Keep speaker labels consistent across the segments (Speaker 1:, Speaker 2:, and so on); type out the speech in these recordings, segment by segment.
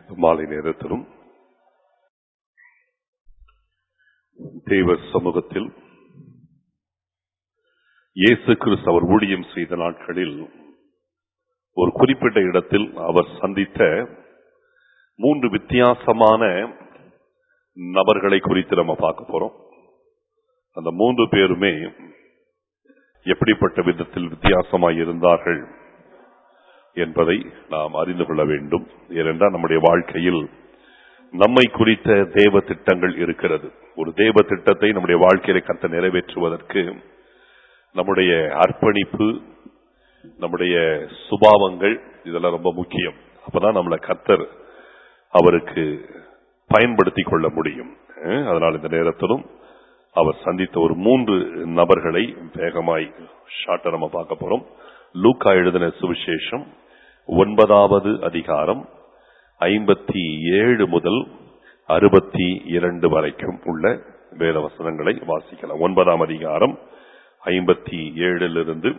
Speaker 1: மாலை நேரத்திலும் தேவ சமூகத்தில் இயேசு கிறிஸ்து அவர் ஊழியம் செய்த நாட்களில் ஒரு குறிப்பிட்ட இடத்தில் அவர் சந்தித்த மூன்று வித்தியாசமான நபர்களை குறித்து நம்ம பார்க்க போறோம் அந்த மூன்று பேருமே எப்படிப்பட்ட விதத்தில் வித்தியாசமாய் இருந்தார்கள் என்பதை நாம் அறிந்து கொள்ள வேண்டும் ஏனென்றால் நம்முடைய வாழ்க்கையில் நம்மை குறித்த தேவ திட்டங்கள் இருக்கிறது ஒரு தேவ திட்டத்தை நம்முடைய வாழ்க்கையில கத்த நிறைவேற்றுவதற்கு நம்முடைய அர்ப்பணிப்பு நம்முடைய சுபாவங்கள் இதெல்லாம் ரொம்ப முக்கியம் அப்பதான் நம்மளை கத்தர் அவருக்கு பயன்படுத்தி கொள்ள முடியும் அஹ் அதனால் இந்த நேரத்திலும் அவர் சந்தித்த ஒரு மூன்று நபர்களை வேகமாய் ஷார்ட்டா நம்ம பார்க்க போறோம் லூக்கா எழுதின சுவிசேஷம் ஒன்பதாவது அதிகாரம் ஐம்பத்தி ஏழு முதல் அறுபத்தி இரண்டு வரைக்கும் உள்ள வேத வசனங்களை வாசிக்கலாம் ஒன்பதாம் அதிகாரம் ஐம்பத்தி ஏழிலிருந்து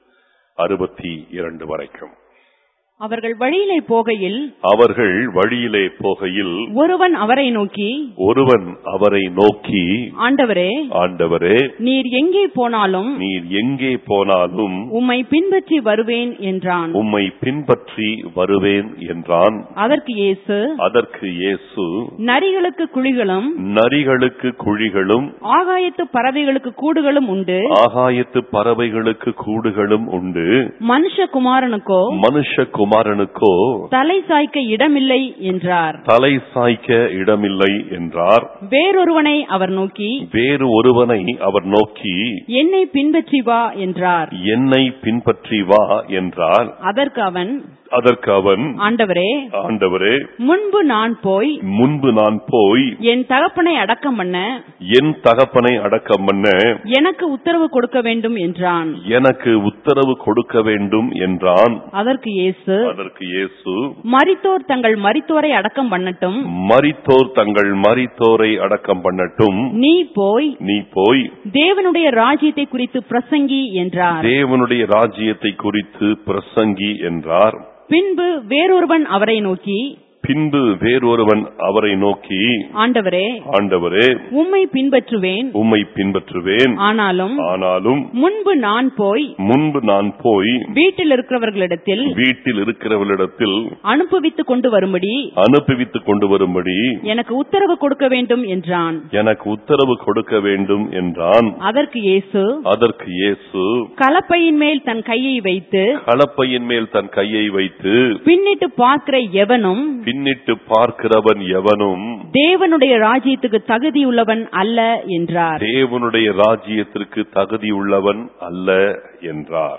Speaker 1: அறுபத்தி இரண்டு வரைக்கும்
Speaker 2: அவர்கள் வழியிலே போகையில்
Speaker 1: அவர்கள் வழியிலே போகையில்
Speaker 2: ஒருவன் அவரை நோக்கி
Speaker 1: ஒருவன் அவரை நோக்கி
Speaker 2: ஆண்டவரே
Speaker 1: ஆண்டவரே
Speaker 2: நீர் எங்கே போனாலும்
Speaker 1: நீர் எங்கே போனாலும்
Speaker 2: உம்மை பின்பற்றி வருவேன் என்றான்
Speaker 1: உம்மை பின்பற்றி வருவேன் என்றான்
Speaker 2: அதற்கு இயேசு
Speaker 1: அதற்கு இயேசு
Speaker 2: நரிகளுக்கு குழிகளும்
Speaker 1: நரிகளுக்கு குழிகளும்
Speaker 2: ஆகாயத்து பறவைகளுக்கு கூடுகளும் உண்டு
Speaker 1: ஆகாயத்து பறவைகளுக்கு கூடுகளும் உண்டு
Speaker 2: மனுஷகுமாரனுக்கோ
Speaker 1: மனுஷகுமாரனுக்கோ
Speaker 2: தலை சாய்க்க இடமில்லை என்றார்
Speaker 1: தலை சாய்க்க இடமில்லை என்றார்
Speaker 2: வேறொருவனை அவர் நோக்கி
Speaker 1: வேறு ஒருவனை அவர் நோக்கி
Speaker 2: என்னை பின்பற்றி வா என்றார்
Speaker 1: என்னை பின்பற்றி வா என்றார்
Speaker 2: அதற்கு அவன்
Speaker 1: அதற்கு அவன்
Speaker 2: ஆண்டவரே
Speaker 1: ஆண்டவரே
Speaker 2: முன்பு நான் போய்
Speaker 1: முன்பு நான் போய்
Speaker 2: என் தகப்பனை அடக்கம் பண்ண
Speaker 1: என் தகப்பனை அடக்கம் பண்ண
Speaker 2: எனக்கு உத்தரவு கொடுக்க வேண்டும் என்றான்
Speaker 1: எனக்கு உத்தரவு கொடுக்க வேண்டும் என்றான்
Speaker 2: அதற்கு இயேசு
Speaker 1: அதற்கு இயேசு
Speaker 2: மரித்தோர் தங்கள் மரித்தோரை அடக்கம் பண்ணட்டும்
Speaker 1: மரித்தோர் தங்கள் மரித்தோரை அடக்கம் பண்ணட்டும்
Speaker 2: நீ போய்
Speaker 1: நீ போய்
Speaker 2: தேவனுடைய ராஜ்யத்தை குறித்து பிரசங்கி என்றார்
Speaker 1: தேவனுடைய ராஜ்யத்தை குறித்து பிரசங்கி என்றார்
Speaker 2: பின்பு வேறொருவன் அவரை நோக்கி
Speaker 1: பின்பு வேறொருவன் அவரை நோக்கி
Speaker 2: ஆண்டவரே
Speaker 1: ஆண்டவரே
Speaker 2: உம்மை பின்பற்றுவேன்
Speaker 1: உம்மை பின்பற்றுவேன்
Speaker 2: ஆனாலும்
Speaker 1: ஆனாலும்
Speaker 2: முன்பு நான் போய்
Speaker 1: முன்பு நான் போய்
Speaker 2: வீட்டில் இருக்கிறவர்களிடத்தில்
Speaker 1: வீட்டில் இருக்கிறவர்களிடத்தில்
Speaker 2: அனுப்புவித்துக் கொண்டு வரும்படி
Speaker 1: அனுப்பிவித்துக் கொண்டு வரும்படி
Speaker 2: எனக்கு உத்தரவு கொடுக்க வேண்டும் என்றான்
Speaker 1: எனக்கு உத்தரவு கொடுக்க வேண்டும் என்றான்
Speaker 2: அதற்கு இயேசு
Speaker 1: அதற்கு இயேசு
Speaker 2: கலப்பையின் மேல் தன் கையை வைத்து
Speaker 1: கலப்பையின் மேல் தன் கையை வைத்து
Speaker 2: பின்னிட்டு பார்க்கிற எவனும்
Speaker 1: பின்னிட்டு பார்க்கிறவன் எவனும்
Speaker 2: தேவனுடைய ராஜ்யத்துக்கு தகுதியுள்ளவன் அல்ல என்றார்
Speaker 1: தேவனுடைய ராஜ்யத்திற்கு தகுதியுள்ளவன் அல்ல என்றார்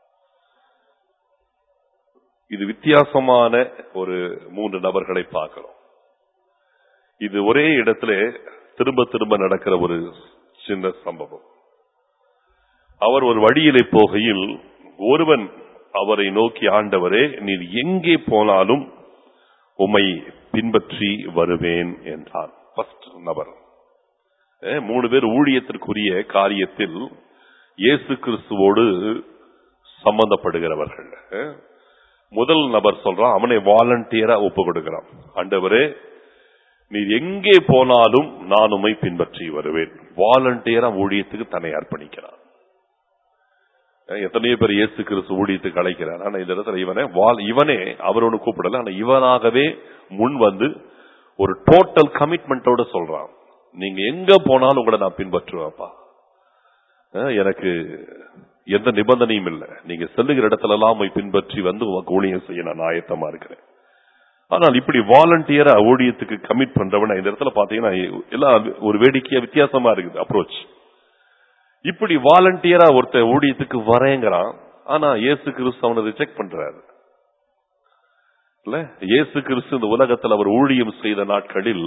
Speaker 1: இது வித்தியாசமான ஒரு மூன்று நபர்களை பார்க்கிறோம் இது ஒரே இடத்துல திரும்ப திரும்ப நடக்கிற ஒரு சின்ன சம்பவம் அவர் ஒரு வழியிலே போகையில் ஒருவன் அவரை நோக்கி ஆண்டவரே நீர் எங்கே போனாலும் உம்மை பின்பற்றி வருவேன் என்றார் ஃபர்ஸ்ட் நபர் அஹ், மூணு பேர் ஊழியத்திற்குரிய காரியத்தில் இயேசு கிறிஸ்துவோடு சம்பந்தப்படுகிறவர்கள் அஹ், முதல் நபர் சொல்றான் அவனை வாலண்டியரா ஒப்பு கொடுக்கிறான் ஆண்டவரே நீர் எங்கே போனாலும் நான் உம்மை பின்பற்றி வருவேன் வாலண்டியரா ஊழியத்துக்கு தன்னை அர்ப்பணிக்கிறான் அஹ், எத்தனையோ பேர் இயேசு கிறிஸ்து ஊழியத்துக்கு அழைக்கிறார் ஆனா இந்த இடத்துல இவனே வால் இவனே அவரோட கூப்பிடல ஆனா இவனாகவே முன் வந்து ஒரு டோட்டல் கமிட்மெண்டோட சொல்றான் நீங்க எங்க போனாலும் உங்களை நான் பின்பற்றுவேன்ப்பா அஹ், எனக்கு எந்த நிபந்தனையும் இல்லை நீங்க செல்லுகிற இடத்துல எல்லாம் போய் பின்பற்றி வந்து உங்க ஊழியம் செய்ய நான் ஆயத்தமா இருக்கிறேன் ஆனால் இப்படி வாலண்டியரா ஊழியத்துக்கு கமிட் பண்றவன இந்த இடத்துல பாத்தீங்கன்னா எல்லாம் ஒரு வேடிக்கையா வித்தியாசமா இருக்குது அப்ரோச் இப்படி வாலண்டியரா ஒருத்தர் ஊழியத்துக்கு வரேங்கிறான் ஆனா இயேசு கிறிஸ்து அவனை ரிஜெக்ட் பண்றாரு இல்ல இயேசு கிறிஸ்து இந்த உலகத்தில் அவர் ஊழியம் செய்த நாட்களில்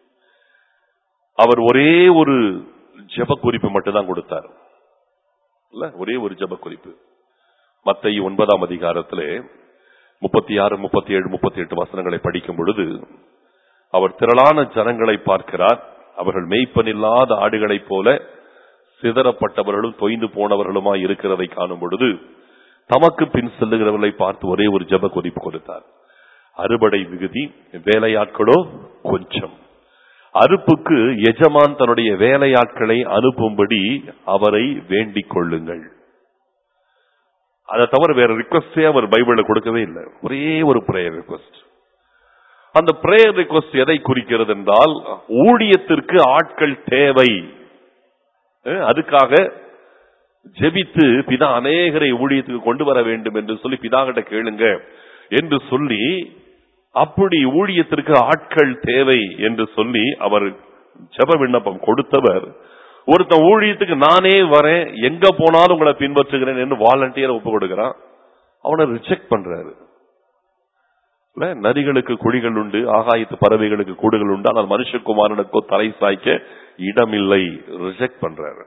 Speaker 1: அவர் ஒரே ஒரு ஜெப குறிப்பு மட்டும்தான் கொடுத்தார் இல்ல ஒரே ஒரு ஜெப குறிப்பு மத்திய ஒன்பதாம் அதிகாரத்திலே முப்பத்தி ஆறு முப்பத்தி ஏழு முப்பத்தி எட்டு வசனங்களை படிக்கும் பொழுது அவர் திரளான ஜனங்களை பார்க்கிறார் அவர்கள் மெய்ப்பனில்லாத ஆடுகளைப் போல சிதறப்பட்டவர்களும் தொய்ந்து போனவர்களுமாய் இருக்கிறதை காணும் பொழுது தமக்கு பின் செல்லுகிறவர்களை பார்த்து ஒரே ஒரு ஜெப குறிப்பு கொடுத்தார் அறுபடை விகுதி வேலையாட்களோ கொஞ்சம் அறுப்புக்கு எஜமான் தன்னுடைய வேலையாட்களை அனுப்பும்படி அவரை வேண்டிக் கொள்ளுங்கள் அதை தவிர வேற ரிக்வஸ்டே அவர் பைபிள்ல கொடுக்கவே இல்லை ஒரே ஒரு பிரேயர் ரிக்வஸ்ட் அந்த பிரேயர் ரிக்வஸ்ட் எதை குறிக்கிறது என்றால் ஊழியத்திற்கு ஆட்கள் தேவை அஹ் அதுக்காக ஜெபித்து பிதா அநேகரை ஊழியத்துக்கு கொண்டு வர வேண்டும் என்று சொல்லி பிதா கிட்ட கேளுங்க என்று சொல்லி அப்படி ஊழியத்திற்கு ஆட்கள் தேவை என்று சொல்லி அவர் ஜெப விண்ணப்பம் கொடுத்தவர் ஒருத்தன் ஊழியத்துக்கு நானே வரேன் எங்க போனாலும் உங்களை பின்பற்றுகிறேன் என்று வாலண்டியர் ஒப்பு கொடுக்கிறான் அவனை ரிஜெக்ட் பண்றாரு இல்ல, நரிகளுக்கு குழிகள் உண்டு ஆகாயத்து பறவைகளுக்கு கூடுகள் உண்டு ஆனால் மனுஷகுமாரனுக்கோ தலை சாய்க்க இடமில்லை ரிஜெக்ட் பண்றாரு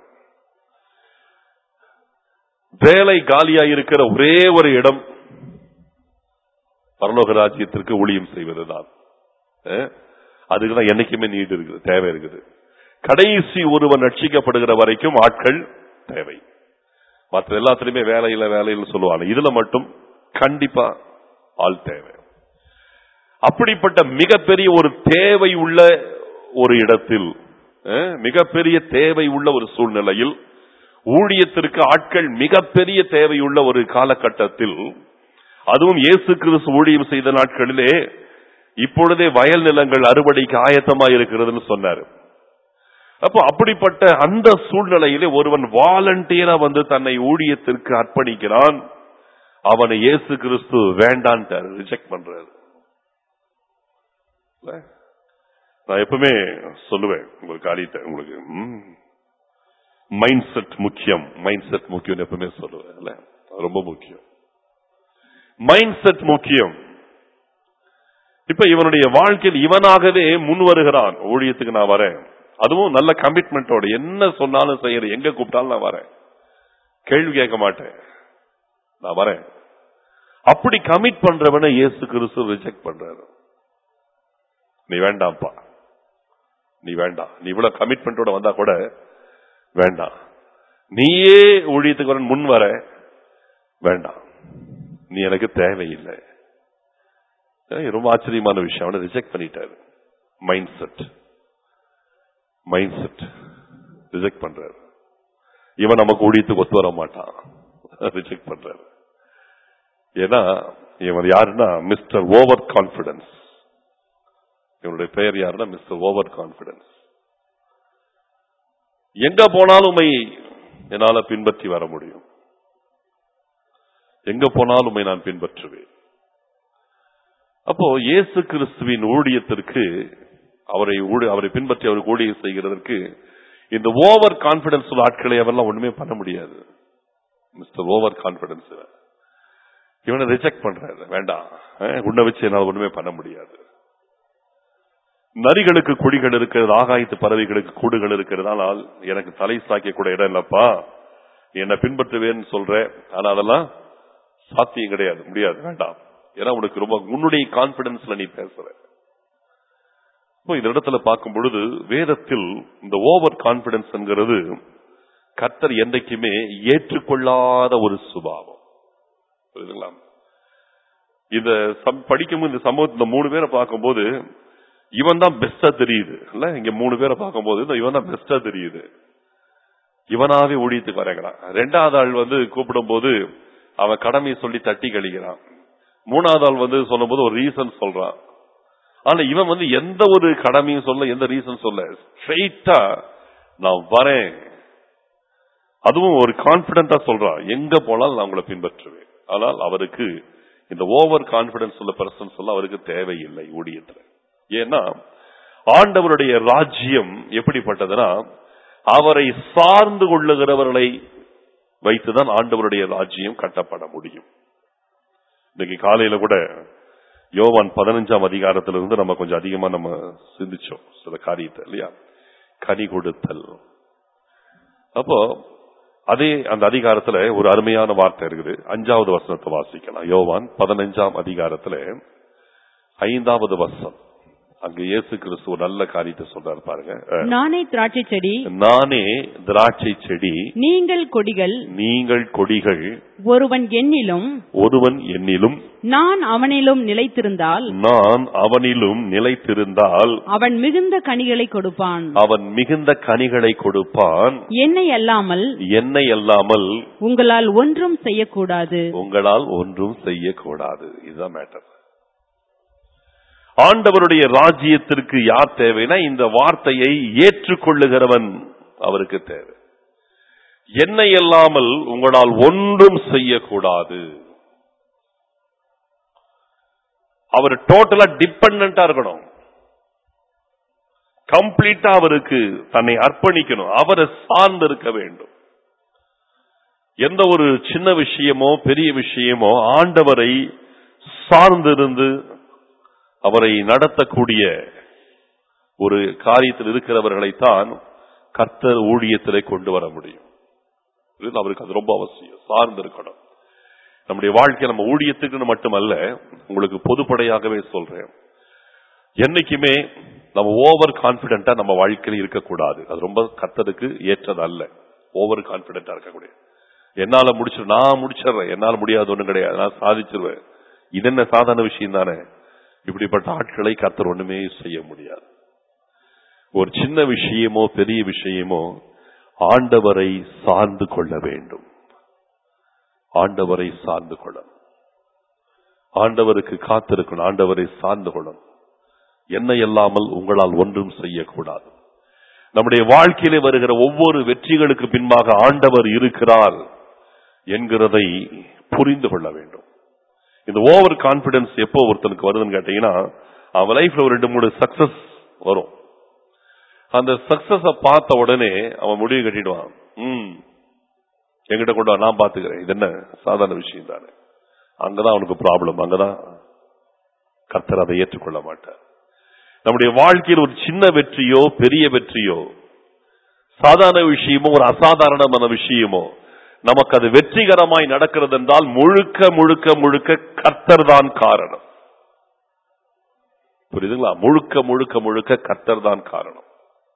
Speaker 1: வேலை காலியா இருக்கிற ஒரே ஒரு இடம் பரலோக ராஜ்யத்திற்கு ஊழியம் செய்வதுதான் அஹ், அதுக்குதான் என்னைக்குமே நீடு இருக்குது தேவை இருக்குது கடைசி ஒருவன் ரட்சிக்கப்படுகிற வரைக்கும் ஆட்கள் தேவை மற்ற எல்லாத்துலயுமே வேலையில வேலையில் சொல்லுவாங்க இதுல மட்டும் கண்டிப்பா ஆள் தேவை அப்படிப்பட்ட மிகப்பெரிய ஒரு தேவை உள்ள ஒரு இடத்தில் அஹ், மிகப்பெரிய தேவை உள்ள ஒரு சூழ்நிலையில் ஊழியத்திற்கு ஆட்கள் மிகப்பெரிய தேவையுள்ள ஒரு காலகட்டத்தில் அதுவும் இயேசு கிறிஸ்து ஊழியம் செய்த நாட்களிலே இப்பொழுதே வயல் நிலங்கள் அறுவடைக்கு ஆயத்தமா இருக்கிறதுன்னு சொன்னாரு அப்போ அப்படிப்பட்ட அந்த சூழ்நிலையிலே ஒருவன் வாலண்டியரா வந்து தன்னை ஊழியத்திற்கு அர்ப்பணிக்கிறான் அவனை இயேசு கிறிஸ்து வேண்டான்ட்டாரு ரிஜெக்ட் பண்றாரு இல்ல? நான் எப்பவுமே சொல்லுவேன் உங்க காரியத்தை உங்களுக்கு மைண்ட் செட் முக்கியம் மைண்ட் செட் முக்கியம் எப்பவுமே சொல்லுவேன் இல்ல? அது ரொம்ப முக்கியம் மைண்ட் செட் முக்கியம் இப்ப இவனுடைய வாழ்க்கையில் இவனாகவே முன் வருகிறான் ஊழியத்துக்கு நான் வரேன் அதுவும் நல்ல கமிட்மெண்டோட என்ன சொன்னாலும் செய்யறேன் எங்க கூப்பிட்டாலும் நான் வரேன் கேள்வி கேட்க மாட்டேன் நான் வரேன் அப்படி கமிட் பண்றவனை இயேசு கிறிஸ்து ரிஜெக்ட் பண்றாரு நீ வேண்டாம்ப்பா நீ வேண்டாம் நீ இவ்வளவு கமிட்மெண்டோட வந்தா கூட வேண்டாம் நீயே ஊழியத்துக்கு வரேன் முன் வர வேண்டாம் நீ எனக்கு தேவையில்லை ஏய், ரொம்ப ஆச்சரியமான விஷயம் அவனை ரிஜெக்ட் பண்ணிட்டாரு mindset mindset reject பண்றாரு இவன் நமக்கு ஊழியத்துக்கு ஒத்து வர மாட்டான் ரிஜெக்ட் பண்றாரு ஏன்னா இவன் யாருன்னா மிஸ்டர் ஓவர் கான்பிடன்ஸ் இவனுடைய பெயர் யாருன்னா மிஸ்டர் ஓவர் கான்பிடன்ஸ் எங்க போனாலும் உம்மை என்னால பின்பற்றி வர முடியும் எங்க போனாலும் உம்மை நான் பின்பற்றுவேன் அப்போ இயேசு கிறிஸ்துவின் ஊழியத்திற்கு அவரை ஊழி- அவரை பின்பற்றி அவருக்கு ஊழியம் செய்கிறதற்கு இந்த ஓவர் கான்பிடன்ஸ் உள்ள ஆட்களை அவரெல்லாம் ஒண்ணுமே பண்ண முடியாது மிஸ்டர் ஓவர் கான்பிடன்ஸ் இவனை ரிஜெக்ட் பண்றாரு வேண்டாம் அஹ், உன்னை வச்சு என்னால ஒண்ணுமே பண்ண முடியாது நரிகளுக்கு குழிகள் இருக்கிறது ஆகாயத்து பறவைகளுக்கு கூடுகள் இருக்கிறது ஆனால் எனக்கு தலை சாய்க்க கூட இடம் இல்லப்பா நீ என்னை பின்பற்றுவேன்னு சொல்ற ஆனா அதெல்லாம் சாத்தியம் கிடையாது முடியாது வேண்டாம் ஏன்னா உனக்கு ரொம்ப உன்னுடைய கான்பிடன்ஸ்ல நீ பேசுற இப்போ இந்த இடத்துல பார்க்கும் பொழுது வேதத்தில் இந்த ஓவர் கான்பிடன்ஸ் என்கிறது கர்த்தர் என்றைக்குமே ஏற்றுக்கொள்ளாத ஒரு சுபாவம் புரியுதுங்களா இந்த சம்- படிக்கும் இந்த சம்பவத்தை இந்த மூணு பேரை பார்க்கும்போது இவன் தான் பெஸ்டா தெரியுது இல்ல இங்க மூணு பேரை பார்க்கும்போது இந்த இவன் தான் பெஸ்டா தெரியுது இவனாவே ஊழியத்துக்கு வரங்கிறான் ரெண்டாவது ஆள் வந்து கூப்பிடும் போது அவன் கடமையை சொல்லி தட்டி கழிக்கிறான் மூணாவது ஆள் வந்து சொல்லும்போது ஒரு ரீசன் சொல்றான் ஆனா இவன் வந்து எந்த ஒரு கடமையும் சொல்ல எந்த ரீசன் சொல்ல ஸ்ட்ரெயிட்டா நான் வரேன் அதுவும் ஒரு கான்பிடண்டா சொல்றான் எங்க போனாலும் நான் உங்களை பின்பற்றுவேன் ஆனால் அவருக்கு இந்த ஓவர் கான்பிடன்ஸ் உள்ள பர்சன்ஸ் எல்லாம் அவருக்கு தேவையில்லை ஊழியத்துல ஏன்னா ஆண்டவருடைய ராஜ்யம் எப்படிப்பட்டதுன்னா அவரை சார்ந்து கொள்ளுகிறவர்களை வைத்துதான் ஆண்டவருடைய ராஜ்யம் கட்டப்பட முடியும் இன்னைக்கு காலையில கூட யோவான் பதினஞ்சாம் அதிகாரத்திலிருந்து நம்ம கொஞ்சம் அதிகமா நம்ம சிந்திச்சோம் சில காரியத்தை இல்லையா கனி கொடுத்தல் அப்போ அதே அந்த அதிகாரத்துல ஒரு அருமையான வார்த்தை இருக்குது அஞ்சாவது வசனத்தை வாசிக்கலாம் யோவான் பதினஞ்சாம் அதிகாரத்துல ஐந்தாவது வசனம் அங்க இயேசு கிறிஸ்து ஒரு நல்ல காரியத்தை சொல்றாரு பாருங்க அஹ்,
Speaker 2: நானே திராட்சை செடி
Speaker 1: நானே திராட்சை செடி
Speaker 2: நீங்கள் கொடிகள்
Speaker 1: நீங்கள் கொடிகள்
Speaker 2: ஒருவன் என்னிலும்
Speaker 1: ஒருவன் என்னிலும்
Speaker 2: நான் அவனிலும் நிலைத்திருந்தால்
Speaker 1: நான் அவனிலும் நிலைத்திருந்தால்
Speaker 2: அவன் மிகுந்த கனிகளை கொடுப்பான்
Speaker 1: அவன் மிகுந்த கனிகளை கொடுப்பான்
Speaker 2: என்னை அல்லாமல்
Speaker 1: என்னை அல்லாமல்
Speaker 2: உங்களால் ஒன்றும் செய்யக்கூடாது
Speaker 1: உங்களால் ஒன்றும் செய்யக்கூடாது இதுதான் மேட்டர் ஆண்டவருடைய ராஜ்யத்திற்கு யார் தேவைன்னா இந்த வார்த்தையை ஏற்றுக்கொள்ளுகிறவன் அவருக்கு தேவை என்னை அல்லாமல் உங்களால் ஒன்றும் செய்யக்கூடாது அவர் டோட்டலா டிபெண்டா இருக்கணும் கம்ப்ளீட்டா அவருக்கு தன்னை அர்ப்பணிக்கணும் அவரை சார்ந்து இருக்க வேண்டும் எந்த ஒரு சின்ன விஷயமோ பெரிய விஷயமோ ஆண்டவரை சார்ந்திருந்து அவரை நடத்தக்கூடிய ஒரு காரியத்தில் இருக்கிறவர்களைத்தான் கர்த்தர் ஊழியத்திலே கொண்டு வர முடியும் இது அவருக்கு அது ரொம்ப அவசியம் சார்ந்து இருக்கணும் நம்முடைய வாழ்க்கை நம்ம ஊழியத்துக்குன்னு மட்டுமல்ல உங்களுக்கு பொதுப்படையாகவே சொல்றேன் என்னைக்குமே நம்ம ஓவர் கான்பிடென்டா நம்ம வாழ்க்கையில் இருக்கக்கூடாது அது ரொம்ப கர்த்தருக்கு ஏற்றது அல்ல ஓவர் கான்பிடென்டா இருக்கக்கூடிய என்னால முடிச்சு நான் முடிச்சிடுறேன் என்னால முடியாது ஒண்ணும் கிடையாது நான் சாதிச்சிருவேன் இது என்ன சாதாரண விஷயம் தானே இப்படிப்பட்ட ஆட்களை கர்த்தர் ஒண்ணுமே செய்ய முடியாது ஒரு சின்ன விஷயமோ பெரிய விஷயமோ ஆண்டவரை சார்ந்து கொள்ள வேண்டும் ஆண்டவரை சார்ந்து கொள்ளணும் ஆண்டவருக்கு காத்திருக்கணும் ஆண்டவரை சார்ந்து கொள்ளணும் என்னை இல்லாமல் உங்களால் ஒன்றும் செய்யக்கூடாது நம்முடைய வாழ்க்கையிலே வருகிற ஒவ்வொரு வெற்றிகளுக்கு பின்பாக ஆண்டவர் இருக்கிறார் என்கிறதை புரிந்து கொள்ள வேண்டும் இந்த ஓவர் கான்பிடன்ஸ் எப்போ ஒருத்தனுக்கு வருதுன்னு கேட்டீங்கன்னா அவன் லைஃப்ல ஒரு ரெண்டு மூணு சக்சஸ் வரும் அந்த சக்சஸ பார்த்த உடனே அவன் முடிவு கட்டிடுவான் ம் என்கிட்ட கொண்டு வா, நான் பாத்துக்கிறேன் இது என்ன சாதாரண விஷயம் தானே அங்கதான் அவனுக்கு ப்ராப்ளம் அங்கதான் கர்த்தர் அதை ஏற்றுக்கொள்ள மாட்டார் நம்முடைய வாழ்க்கையில் ஒரு சின்ன வெற்றியோ பெரிய வெற்றியோ சாதாரண விஷயமோ ஒரு அசாதாரணமான விஷயமோ நமக்கு அது வெற்றிகரமாய் நடக்கிறது என்றால் முழுக்க முழுக்க முழுக்க கர்த்தர் தான் காரணம் புரியுதுங்களா முழுக்க முழுக்க முழுக்க கர்த்தர் தான் காரணம்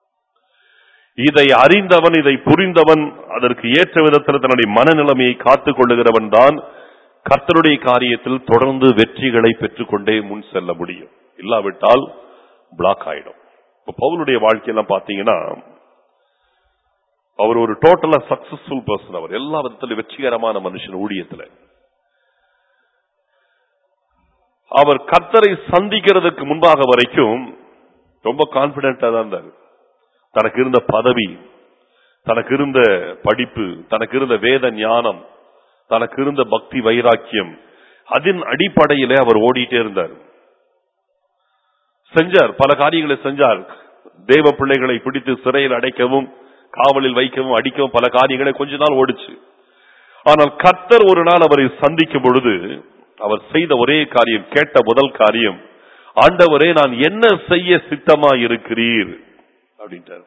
Speaker 1: இதை அறிந்தவன் இதை புரிந்தவன் அதற்கு ஏற்ற விதத்தில் தன்னுடைய மனநிலைமையை காத்துக் கொள்ளுகிறவன் தான் கர்த்தருடைய காரியத்தில் தொடர்ந்து வெற்றிகளை பெற்றுக்கொண்டே முன் செல்ல முடியும் இல்லாவிட்டால் பிளாக் ஆயிடும் இப்ப பவுலுடைய வாழ்க்கையெல்லாம் பாத்தீங்கன்னா அவர் ஒரு டோட்டலா சக்சஸ்ஃபுல் பர்சன் அவர் எல்லா விதத்திலும் வெற்றிகரமான மனுஷன் ஊழியத்துல அவர் கர்த்தரை சந்திக்கிறதுக்கு முன்பாக வரைக்கும் ரொம்ப கான்பிடென்டா தான் இருந்தார் தனக்கு இருந்த பதவி தனக்கு இருந்த படிப்பு தனக்கு இருந்த வேத ஞானம் தனக்கு இருந்த பக்தி வைராக்கியம் அதன் அடிப்படையிலே அவர் ஓடிட்டே இருந்தார் செஞ்சார் பல காரியங்களை செஞ்சார் தேவ பிள்ளைகளை பிடித்து சிறையில் அடைக்கவும் காவலில் வைக்கவும் அடிக்கவும் பல காரியங்களை கொஞ்ச நாள் ஓடிச்சு ஆனால் கர்த்தர் ஒரு நாள் அவரை சந்திக்கும் பொழுது அவர் செய்த ஒரே காரியம் கேட்ட முதல் காரியம் ஆண்டவரே நான் என்ன செய்ய சித்தமா இருக்கிறீர் அப்படின்ட்டார்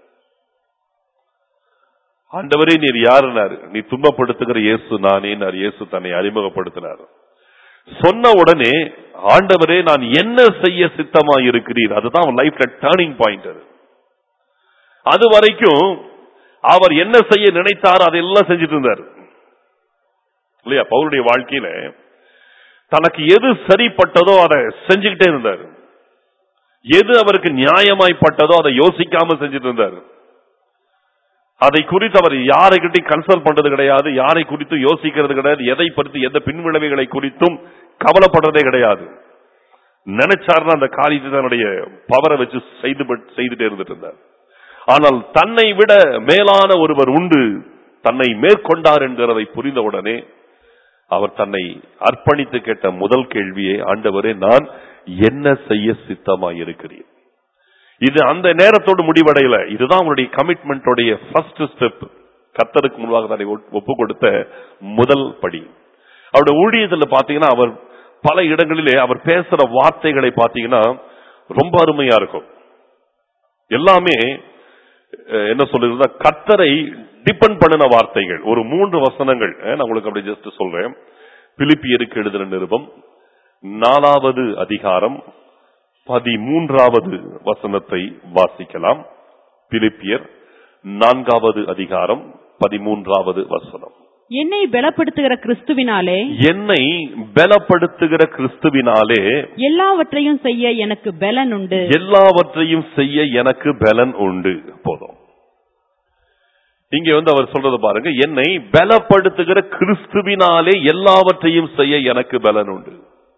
Speaker 1: ஆண்டவரே நீர் யாருனாரு நீ துன்பப்படுத்துகிற இயேசு நானே இயேசு தன்னை அறிமுகப்படுத்தினார் சொன்ன உடனே ஆண்டவரே நான் என்ன செய்ய சித்தமா இருக்கிறீர் அதுதான் அவன் லைஃப்ல டேர்னிங் பாயிண்ட் அது அது வரைக்கும் அவர் என்ன செய்ய நினைத்தாரோ அதெல்லாம் செஞ்சுட்டு இருந்தார் இல்லையா பவுலுடைய வாழ்க்கையில தனக்கு எது சரிப்பட்டதோ அதை செஞ்சுக்கிட்டே இருந்தார் எது அவருக்கு நியாயமாய்ப்பட்டதோ அதை யோசிக்காம செஞ்சுட்டு இருந்தார் அதை குறித்து அவர் யாரைக்கிட்டையும் கன்சல்ட் பண்றது கிடையாது யாரை குறித்து யோசிக்கிறது கிடையாது எதை பற்றி எந்த பின்விளைவுகளை குறித்தும் கவலைப்படுறதே கிடையாது நினைச்சாருன்னா அந்த காரியத்தை தன்னுடைய பவரை வச்சு செய்து செய்துட்டே இருந்துட்டு இருந்தார் ஆனால் தன்னை விட மேலான ஒருவர் உண்டு தன்னை மேற்கொண்டார் என்கிறதை புரிந்தவுடனே அவர் தன்னை அர்ப்பணித்து கேட்ட முதல் கேள்வியே ஆண்டவரே நான் என்ன செய்ய சித்தமாய் இருக்கிறேன் இது அந்த நேரத்தோடு முடிவடையல இதுதான் அவருடைய கமிட்மெண்டோடைய ஃபர்ஸ்ட் ஸ்டெப் கத்தருக்கு முன்பாக தன்னை ஒப்பு கொடுத்த முதல் படி அவருடைய ஊழியத்துல பாத்தீங்கன்னா அவர் பல இடங்களிலே அவர் பேசுற வார்த்தைகளை பாத்தீங்கன்னா ரொம்ப அருமையா இருக்கும் எல்லாமே என்ன சொல்லுறதா கத்தரை டிபெண்ட் பண்ணின வார்த்தைகள் ஒரு மூன்று வசனங்கள் நான் உங்களுக்கு அப்படி ஜஸ்ட் சொல்றேன் பிலிப்பியருக்கு எழுதின நிருபம் நாலாவது அதிகாரம் பதிமூன்றாவது வசனத்தை வாசிக்கலாம் பிலிப்பியர் நான்காவது அதிகாரம் பதிமூன்றாவது வசனம்
Speaker 2: என்னை பலப்படுத்துகிற கிறிஸ்துவினாலே
Speaker 1: என்னை பலப்படுத்துகிற கிறிஸ்துவினாலே
Speaker 2: எல்லாவற்றையும் செய்ய எனக்கு பலன் உண்டு
Speaker 1: எல்லாவற்றையும் செய்ய எனக்கு பலன் உண்டு போதும் இங்க வந்து அவர் சொல்றது பாருங்க என்னை பலப்படுத்துகிற கிறிஸ்துவினாலே எல்லாவற்றையும் செய்ய எனக்கு பலன் உண்டு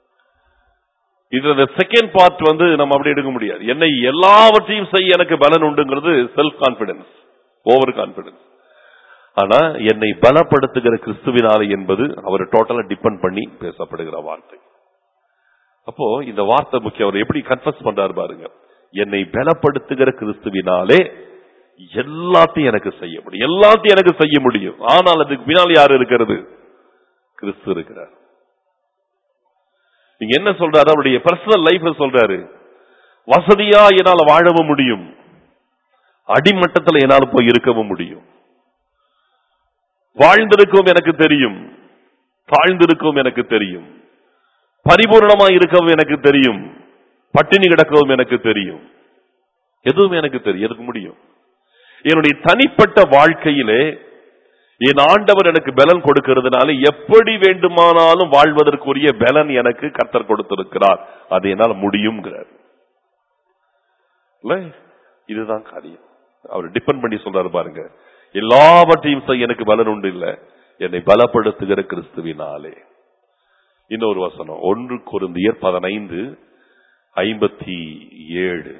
Speaker 1: இதுல செகண்ட் பார்ட் வந்து நம்ம அப்படி எடுக்க முடியாது என்னை எல்லாவற்றையும் செய்ய எனக்கு பலன் உண்டுங்கிறது செல்ஃப் கான்பிடன்ஸ் ஓவர் கான்பிடன்ஸ் ஆனா என்னை பலப்படுத்துகிற கிறிஸ்துவினாலே என்பது அவர் டோட்டலா டிபெண்ட் பண்ணி பேசப்படுகிற வார்த்தை அப்போ இந்த வார்த்தை முக்கியம் அவர் எப்படி கன்ஃபஸ் பண்றாரு பாருங்க என்னை பலப்படுத்துகிற கிறிஸ்துவினாலே எல்லாத்தையும் எனக்கு செய்ய முடியும் எல்லாத்தையும் எனக்கு செய்ய முடியும் ஆனால் அதுக்கு பின்னால் யார் இருக்கிறது கிறிஸ்து இருக்கிறார் நீங்க என்ன சொல்றாரு அவருடைய பர்சனல் லைஃப் சொல்றாரு வசதியா என்னால வாழவும் முடியும் அடிமட்டத்தில் என்னால போய் இருக்கவும் முடியும் வாழ்ந்திருக்கவும் எனக்கு தெரியும் தாழ்ந்திருக்கவும் எனக்கு தெரியும் பரிபூர்ணமா இருக்கவும் எனக்கு தெரியும் பட்டினி கிடக்கவும் எனக்கு தெரியும் எதுவும் எனக்கு தெரியும் எனக்கு முடியும் என்னுடைய தனிப்பட்ட வாழ்க்கையிலே என் ஆண்டவர் எனக்கு பலன் கொடுக்கிறதுனால எப்படி வேண்டுமானாலும் வாழ்வதற்குரிய பலன் எனக்கு கர்த்தர் கொடுத்திருக்கிறார் அது என்னால் முடியுங்கிறார் இல்ல இதுதான் காரியம் அவர் டிபெண்ட் பண்ணி சொல்றாரு பாருங்க எல்லாவற்றையும் செய்ய எனக்கு பலன் உண்டு இல்ல என்னை பலப்படுத்துகிற கிறிஸ்துவினாலே இன்னொரு வசனம் ஒன்று குருந்தியர் பதினைந்து ஐம்பத்தி ஏழு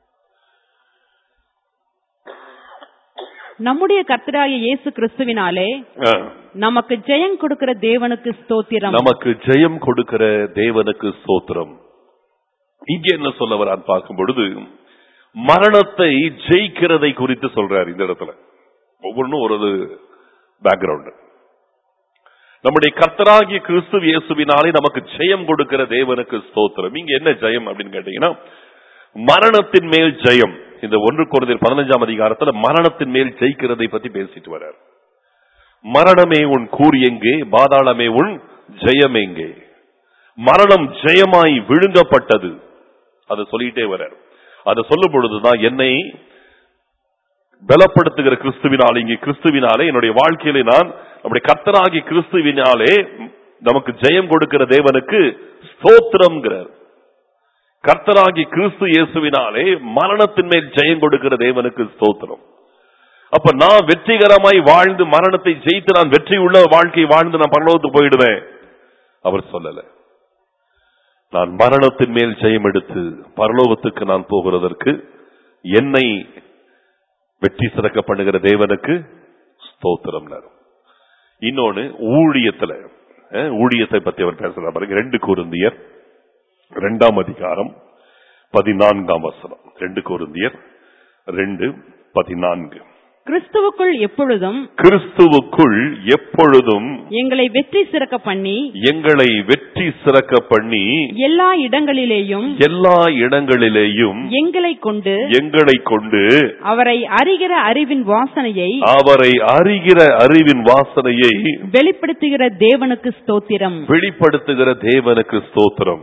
Speaker 2: நம்முடைய கர்த்தராகிய இயேசு கிறிஸ்துவினாலே நமக்கு ஜெயம் கொடுக்கிற தேவனுக்கு ஸ்தோத்திரம்
Speaker 1: நமக்கு ஜெயம் கொடுக்கிற தேவனுக்கு ஸ்தோத்திரம் இங்க என்ன சொல்ல வரான்னு பார்க்கும் பொழுது மரணத்தை ஜெயிக்கிறதை குறித்து சொல்றாரு இந்த இடத்துல ஒவ்வொன்றும் ஒரு பேக்ரவுண்ட் நம்முடைய கர்த்தராகிய கிறிஸ்து இயேசுவினாலே நமக்கு ஜெயம் கொடுக்கிற தேவனுக்கு ஸ்தோத்திரம் இங்க என்ன ஜெயம் அப்படின்னு கேட்டீங்கன்னா மரணத்தின் மேல் ஜெயம் இந்த ஒன்று குறைந்த பதினஞ்சாம் அதிகாரத்துல மரணத்தின் மேல் ஜெயிக்கிறதை பத்தி பேசிட்டு வர்றார் மரணமே உன் கூர் எங்கே பாதாளமே உன் ஜெயம் எங்கே மரணம் ஜெயமாய் விழுங்கப்பட்டது அதை சொல்லிட்டே வர்றார் அதை சொல்லும் பொழுதுதான் என்னை பலப்படுத்துகிற கிறிஸ்துவினாலே இங்கே கிறிஸ்துவினாலே என்னுடைய வாழ்க்கையிலே நான் நம்முடைய கர்த்தராகிய கிறிஸ்துவினாலே நமக்கு ஜெயம் கொடுக்கிற தேவனுக்கு ஸ்தோத்திரம்ங்கிறார் கர்த்தராகி கிறிஸ்து இயேசுவினாலே மரணத்தின் மேல் ஜெயம் கொடுக்கிற தேவனுக்கு ஸ்தோத்திரம் அப்ப நான் வெற்றிகரமாய் வாழ்ந்து மரணத்தை ஜெயித்து நான் வெற்றி உள்ள வாழ்க்கை வாழ்ந்து நான் பரலோகத்துக்கு போயிடுவேன் அவர் சொல்லல நான் மரணத்தின் மேல் ஜெயம் எடுத்து பரலோகத்துக்கு நான் போகிறதற்கு என்னை வெற்றி சிறக்க பண்ணுகிற தேவனுக்கு ஸ்தோத்திரம் இன்னொன்னு ஊழியத்துல அஹ், ஊழியத்தை பத்தி அவர் பேசுறார் பாருங்க ரெண்டு குருந்தியர் இரண்டாம் அதிகாரம் பதினான்காம் வசனம் ரெண்டு குருந்தியர் ரெண்டு பதினான்கு
Speaker 2: கிறிஸ்துவுக்குள் எப்பொழுதும்
Speaker 1: கிறிஸ்துவுக்குள் எப்பொழுதும்
Speaker 2: எங்களை வெற்றி சிறக்க பண்ணி
Speaker 1: எங்களை வெற்றி சிறக்க பண்ணி
Speaker 2: எல்லா இடங்களிலேயும்
Speaker 1: எல்லா இடங்களிலேயும்
Speaker 2: எங்களை கொண்டு
Speaker 1: எங்களை கொண்டு
Speaker 2: அவரை அறிகிற அறிவின் வாசனையை
Speaker 1: அவரை அறிகிற அறிவின் வாசனையை
Speaker 2: வெளிப்படுத்துகிற தேவனுக்கு ஸ்தோத்திரம்
Speaker 1: வெளிப்படுத்துகிற தேவனுக்கு ஸ்தோத்திரம்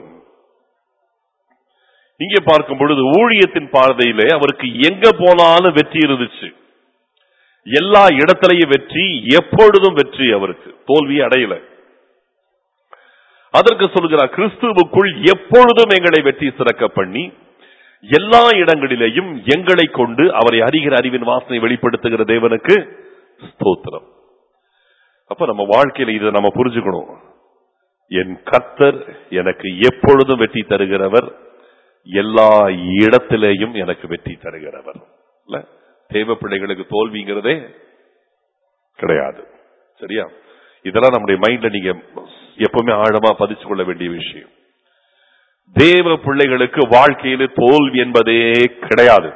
Speaker 1: இங்கே பார்க்கும் பொழுது ஊழியத்தின் பார்வையிலே அவருக்கு எங்க போனாலும் வெற்றி இருந்துச்சு எல்லா இடத்திலையும் வெற்றி எப்பொழுதும் வெற்றி அவருக்கு தோல்வி அடையல அதற்கு சொல்கிறார் கிறிஸ்துவுக்குள் எப்பொழுதும் எங்களை வெற்றி சிறக்க பண்ணி எல்லா இடங்களிலேயும் எங்களை கொண்டு அவரை அறிகிற அறிவின் வாசனை வெளிப்படுத்துகிற தேவனுக்கு ஸ்தோத்திரம் அப்ப நம்ம வாழ்க்கையில இதை நம்ம புரிஞ்சுக்கணும் என் கர்த்தர் எனக்கு எப்பொழுதும் வெற்றி தருகிறவர் எல்லா இடத்திலேயும் எனக்கு வெற்றி தருகிறவர் இல்ல தேவ பிள்ளைகளுக்கு தோல்விங்கிறதே கிடையாது சரியா இதெல்லாம் நம்முடைய மைண்ட்ல நீங்க எப்பவுமே ஆழமா பதிச்சு கொள்ள வேண்டிய விஷயம் தேவ பிள்ளைகளுக்கு வாழ்க்கையில தோல்வி என்பதே கிடையாது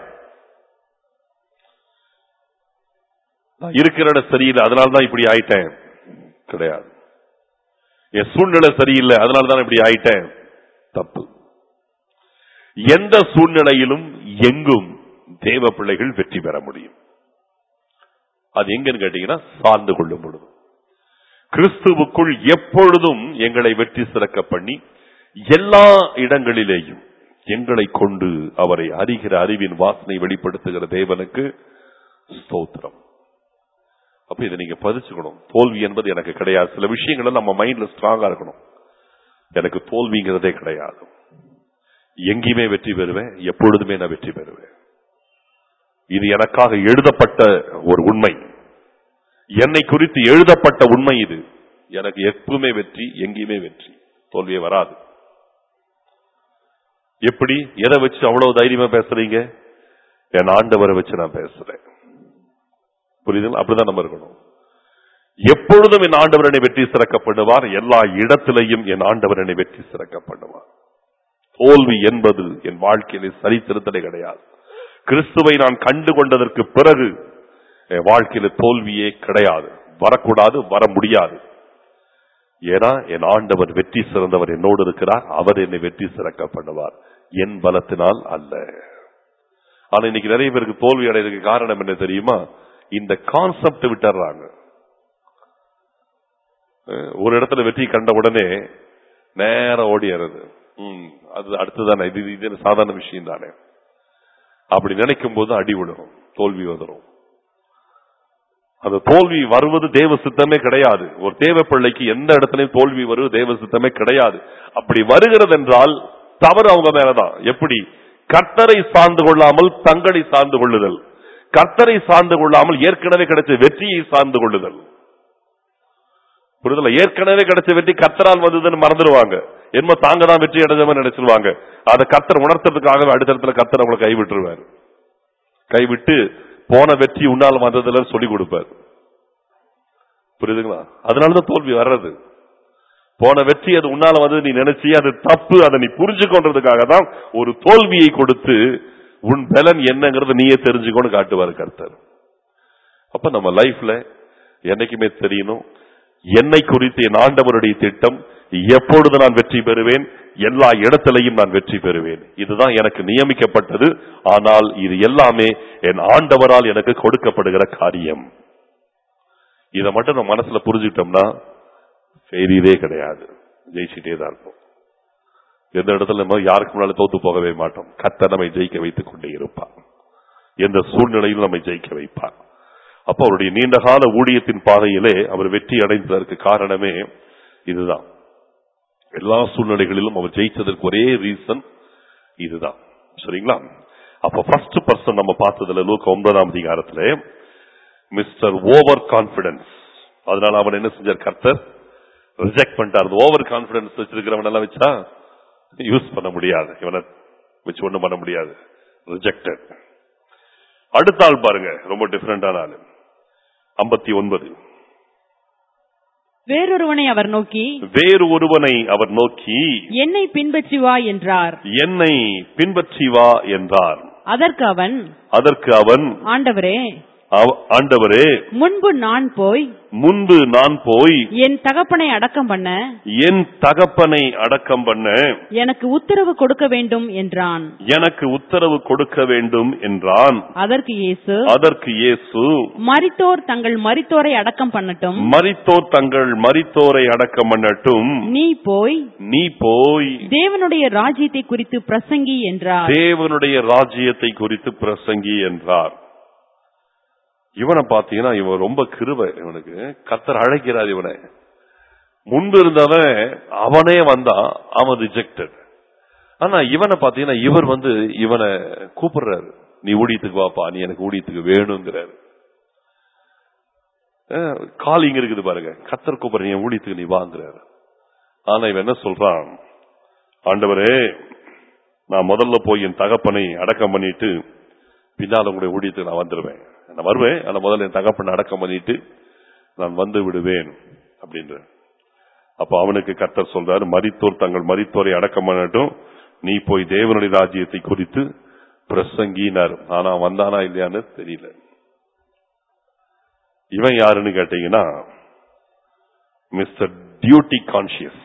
Speaker 1: நான் இருக்கிற இடம் சரியில்லை அதனால தான் இப்படி ஆயிட்டேன் கிடையாது என் சூழ்நிலை சரியில்லை அதனால தான் இப்படி ஆயிட்டேன் தப்பு எந்த சூழ்நிலையிலும் எங்கும் தேவ பிள்ளைகள் வெற்றி பெற முடியும் அது எங்கன்னு கேட்டீங்கன்னா சார்ந்து கொள்ளும் பொழுது கிறிஸ்துவுக்குள் எப்பொழுதும் எங்களை வெற்றி சிறக்க பண்ணி எல்லா இடங்களிலேயும் எங்களை கொண்டு அவரை அறிகிற அறிவின் வாசனை வெளிப்படுத்துகிற தேவனுக்கு ஸ்தோத்திரம் அப்ப இதை நீங்க பதிச்சுக்கணும் தோல்வி என்பது எனக்கு கிடையாது சில விஷயங்கள் நம்ம மைண்ட்ல ஸ்ட்ராங்கா இருக்கணும் எனக்கு தோல்விங்கிறதே கிடையாது எங்கேயுமே வெற்றி பெறுவேன் எப்பொழுதுமே நான் வெற்றி பெறுவேன் இது எனக்காக எழுதப்பட்ட ஒரு உண்மை என்னை குறித்து எழுதப்பட்ட உண்மை இது எனக்கு எப்பவுமே வெற்றி எங்கேயுமே வெற்றி தோல்வியே வராது எப்படி எதை வச்சு அவ்வளவு தைரியமா பேசுறீங்க என் ஆண்டவரை வச்சு நான் பேசுறேன் புரியுதுங்களா அப்படிதான் நம்ம இருக்கணும் எப்பொழுதும் என் ஆண்டவர் என்னை வெற்றி சிறக்கப்படுவார் எல்லா இடத்திலையும் என் ஆண்டவர் என்னை வெற்றி சிறக்கப்படுவார் தோல்வி என்பது என் வாழ்க்கையிலே சரித்திரத்திலே கிடையாது கிறிஸ்துவை நான் கண்டு கொண்டதற்கு பிறகு என் வாழ்க்கையில தோல்வியே கிடையாது வரக்கூடாது வர முடியாது ஏன்னா என் ஆண்டவர் வெற்றி சிறந்தவர் என்னோடு இருக்கிறார் அவர் என்னை வெற்றி சிறக்க பண்ணுவார் என் பலத்தினால் அல்ல ஆனா இன்னைக்கு நிறைய பேருக்கு தோல்வி அடைறதுக்கு காரணம் என்ன தெரியுமா இந்த கான்செப்ட் விட்டுறாங்க அஹ் ஒரு இடத்துல வெற்றி கண்ட உடனே நேர ஓடிறது ம், அது அடுத்ததானே இது இது சாதாரண விஷயம் தானே அப்படி நினைக்கும் போது அடி விழும் தோல்வி வந்துடும் அந்த தோல்வி வருவது தேவ சித்தமே கிடையாது ஒரு தேவ பிள்ளைக்கு எந்த இடத்துலயும் தோல்வி வருவது தேவ சித்தமே கிடையாது அப்படி வருகிறது என்றால் தவறு அவங்க மேலதான் எப்படி கர்த்தரை சார்ந்து கொள்ளாமல் தங்களை சார்ந்து கொள்ளுதல் கர்த்தரை சார்ந்து கொள்ளாமல் ஏற்கனவே கிடைச்ச வெற்றியை சார்ந்து கொள்ளுதல் புரிதல ஏற்கனவே கிடைச்ச வெற்றி கர்த்தரால் வந்ததுன்னு மறந்துடுவாங்க என்னமோ தாங்க தான் வெற்றி அடைஞ்சவன் நினைச்சிருவாங்க அதை கர்த்தர் உணர்த்துறதுக்காக அடுத்த இடத்துல கர்த்தர் அவங்களை கைவிட்டுருவார் கைவிட்டு போன வெற்றி உன்னால் வந்ததுல சொல்லி கொடுப்பார் புரியுதுங்களா அதனாலதான் தோல்வி வர்றது போன வெற்றி அது உன்னால வந்து நீ நினைச்சி அது தப்பு அதை நீ புரிஞ்சுக்கொண்டதுக்காக தான் ஒரு தோல்வியை கொடுத்து உன் பலன் என்னங்கிறத நீயே தெரிஞ்சுக்கொண்டு காட்டுவார் கர்த்தர் அப்ப நம்ம லைஃப்ல என்னைக்குமே தெரியணும் என்னை குறித்து என் ஆண்டவருடைய திட்டம் எப்பொழுது நான் வெற்றி பெறுவேன் எல்லா இடத்திலையும் நான் வெற்றி பெறுவேன் இதுதான் எனக்கு நியமிக்கப்பட்டது ஆனால் இது எல்லாமே என் ஆண்டவரால் எனக்கு கொடுக்கப்படுகிற காரியம் இதை மட்டும் நம்ம மனசுல புரிஞ்சுட்டோம்னா ஃபெயிலியரே கிடையாது ஜெயிச்சுட்டே தான் இருப்போம் எந்த இடத்துல நம்ம யாருக்கு முன்னால தோத்து போகவே மாட்டோம் கத்த நம்மை ஜெயிக்க வைத்துக் கொண்டே இருப்பார் எந்த சூழ்நிலையிலும் நம்மை ஜெயிக்க வைப்பார் அப்ப அவருடைய நீண்டகால ஊழியத்தின் பாதையிலே அவர் வெற்றி அடைந்ததற்கு காரணமே இதுதான் எல்லா சூழ்நிலைகளிலும் அவர் ஜெயிச்சதற்கு ஒரே ரீசன் இதுதான் சரிங்களா அப்ப ஃபர்ஸ்ட் பர்சன் நம்ம பார்த்ததுல லூக்க ஒன்பதாம் அதிகாரத்துல மிஸ்டர் ஓவர் கான்பிடன்ஸ் அதனால அவன் என்ன செஞ்சார் கர்த்தர் ரிஜெக்ட் பண்ணிட்டார் ஓவர் கான்பிடன்ஸ் வச்சிருக்கிறவன் எல்லாம் வச்சா யூஸ் பண்ண முடியாது இவனை வச்சு ஒண்ணும் பண்ண முடியாது ரிஜெக்டட் அடுத்த ஆள் பாருங்க ரொம்ப டிஃபரெண்டான ஆளு ஐம்பத்தி ஒன்பது
Speaker 2: வேறொருவனை அவர் நோக்கி
Speaker 1: வேறு ஒருவனை அவர் நோக்கி
Speaker 2: என்னை பின்பற்றி வா என்றார்
Speaker 1: என்னை பின்பற்றி வா என்றார்
Speaker 2: அதற்கு அவன்
Speaker 1: அதற்கு அவன்
Speaker 2: ஆண்டவரே
Speaker 1: அவ- ஆண்டவரே
Speaker 2: முன்பு நான் போய்
Speaker 1: முன்பு நான் போய்
Speaker 2: என் தகப்பனை அடக்கம் பண்ண
Speaker 1: என் தகப்பனை அடக்கம் பண்ண
Speaker 2: எனக்கு உத்தரவு கொடுக்க வேண்டும் என்றான்
Speaker 1: எனக்கு உத்தரவு கொடுக்க வேண்டும் என்றான்
Speaker 2: அதற்கு இயேசு
Speaker 1: அதற்கு இயேசு
Speaker 2: மரித்தோர் தங்கள் மரித்தோரை அடக்கம் பண்ணட்டும்
Speaker 1: மரித்தோர் தங்கள் மரித்தோரை அடக்கம் பண்ணட்டும்
Speaker 2: நீ போய்
Speaker 1: நீ போய்
Speaker 2: தேவனுடைய ராஜ்யத்தை குறித்து பிரசங்கி என்றார்
Speaker 1: தேவனுடைய ராஜ்யத்தை குறித்து பிரசங்கி என்றார் இவனை பாத்தீங்கன்னா இவன் ரொம்ப கிருபை இவனுக்கு கத்தர் அழைக்கிறார் இவனை முன்பு இருந்தவன் அவனே வந்தான் அவன் ரிஜெக்டட் ஆனா இவனை பாத்தீங்கன்னா இவர் வந்து இவனை கூப்பிடுறாரு நீ ஊழியத்துக்கு வாப்பா நீ எனக்கு ஊழியத்துக்கு வேணுங்கிறாரு காலிங் இருக்குது பாருங்க கத்தர் கூப்பிடுற என் ஊழியத்துக்கு நீ வாங்குறாரு ஆனா இவன் என்ன சொல்றான் ஆண்டவரே நான் முதல்ல போய் என் தகப்பனை அடக்கம் பண்ணிட்டு பின்னால் உங்களுடைய ஊழியத்துக்கு நான் வந்துடுவேன் நான் வருவேன் ஆனா முதல்ல என் தகப்பனை அடக்கம் பண்ணிட்டு நான் வந்து விடுவேன் அப்படின்ற அப்ப அவனுக்கு கர்த்தர் சொல்றாரு மரித்தோர் தங்கள் மரித்தோரை அடக்கம் பண்ணட்டும் நீ போய் தேவனுடைய ராஜ்யத்தை குறித்து பிரசங்கினார் ஆனா வந்தானா இல்லையான்னு தெரியல இவன் யாருன்னு கேட்டீங்கன்னா மிஸ்டர் டியூட்டி கான்சியஸ்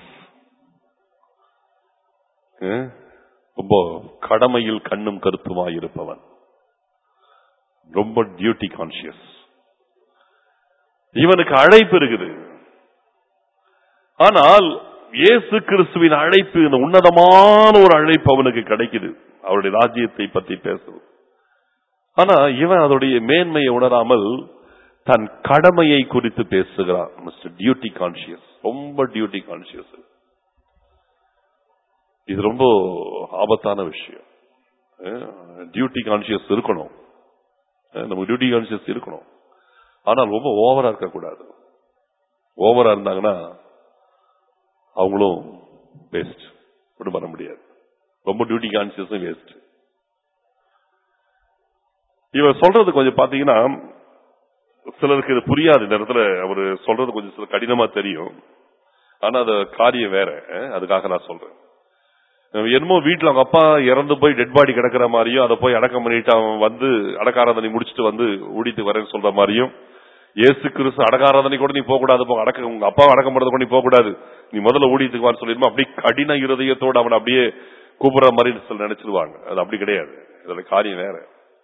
Speaker 1: ரொம்ப கடமையில் கண்ணும் கருத்துமாய் இருப்பவன் ரொம்ப டியூட்டி கான்சியஸ் இவனுக்கு அழைப்பு இருக்குது ஆனால் இயேசு கிறிஸ்துவின் அழைப்பு இந்த உன்னதமான ஒரு அழைப்பு அவனுக்கு கிடைக்குது அவருடைய ராஜ்யத்தை பத்தி பேசுது ஆனா இவன் அதோடைய மேன்மையை உணராமல் தன் கடமையை குறித்து பேசுகிறான் மிஸ்டர் டியூட்டி கான்சியஸ் ரொம்ப டியூட்டி கான்சியஸ் இது ரொம்ப ஆபத்தான விஷயம் டியூட்டி கான்சியஸ் இருக்கணும் அஹ் நம்ம டியூட்டி கான்சியஸ் இருக்கணும் ஆனால் ரொம்ப ஓவரா இருக்கக்கூடாது ஓவரா இருந்தாங்கன்னா அவங்களும் வேஸ்ட் ஒன்றும் பண்ண முடியாது ரொம்ப டியூட்டி கான்சியஸும் வேஸ்ட் இவர் சொல்றது கொஞ்சம் பாத்தீங்கன்னா சிலருக்கு இது புரியாது இந்த இடத்துல அவர் சொல்றது கொஞ்சம் சில கடினமா தெரியும் ஆனா அது காரியம் வேற அஹ், அதுக்காக நான் சொல்றேன் என்னமோ வீட்டுல அவங்க அப்பா இறந்து போய் டெட் பாடி கிடக்குற மாதிரியும் அதை போய் அடக்கம் பண்ணிட்டு அவன் வந்து அடக்காராதனை முடிச்சுட்டு வந்து ஊடித்து வரேன்னு சொல்ற மாதிரியும் இயேசு கிறிஸ்து அடக்காராதனை கூட நீ போக கூடாது போ அடக்க உங்க அப்பா அடக்கம் பண்றது கூட நீ போக கூடாது நீ முதல்ல ஊழியத்துக்கு வான்னு சொல்லிருமா அப்படி கடின இருதயத்தோடு அவனை அப்படியே கூப்பிடுற மாதிரி சில நினைச்சிருவாங்க அது அப்படி கிடையாது இதோட காரியம் வேற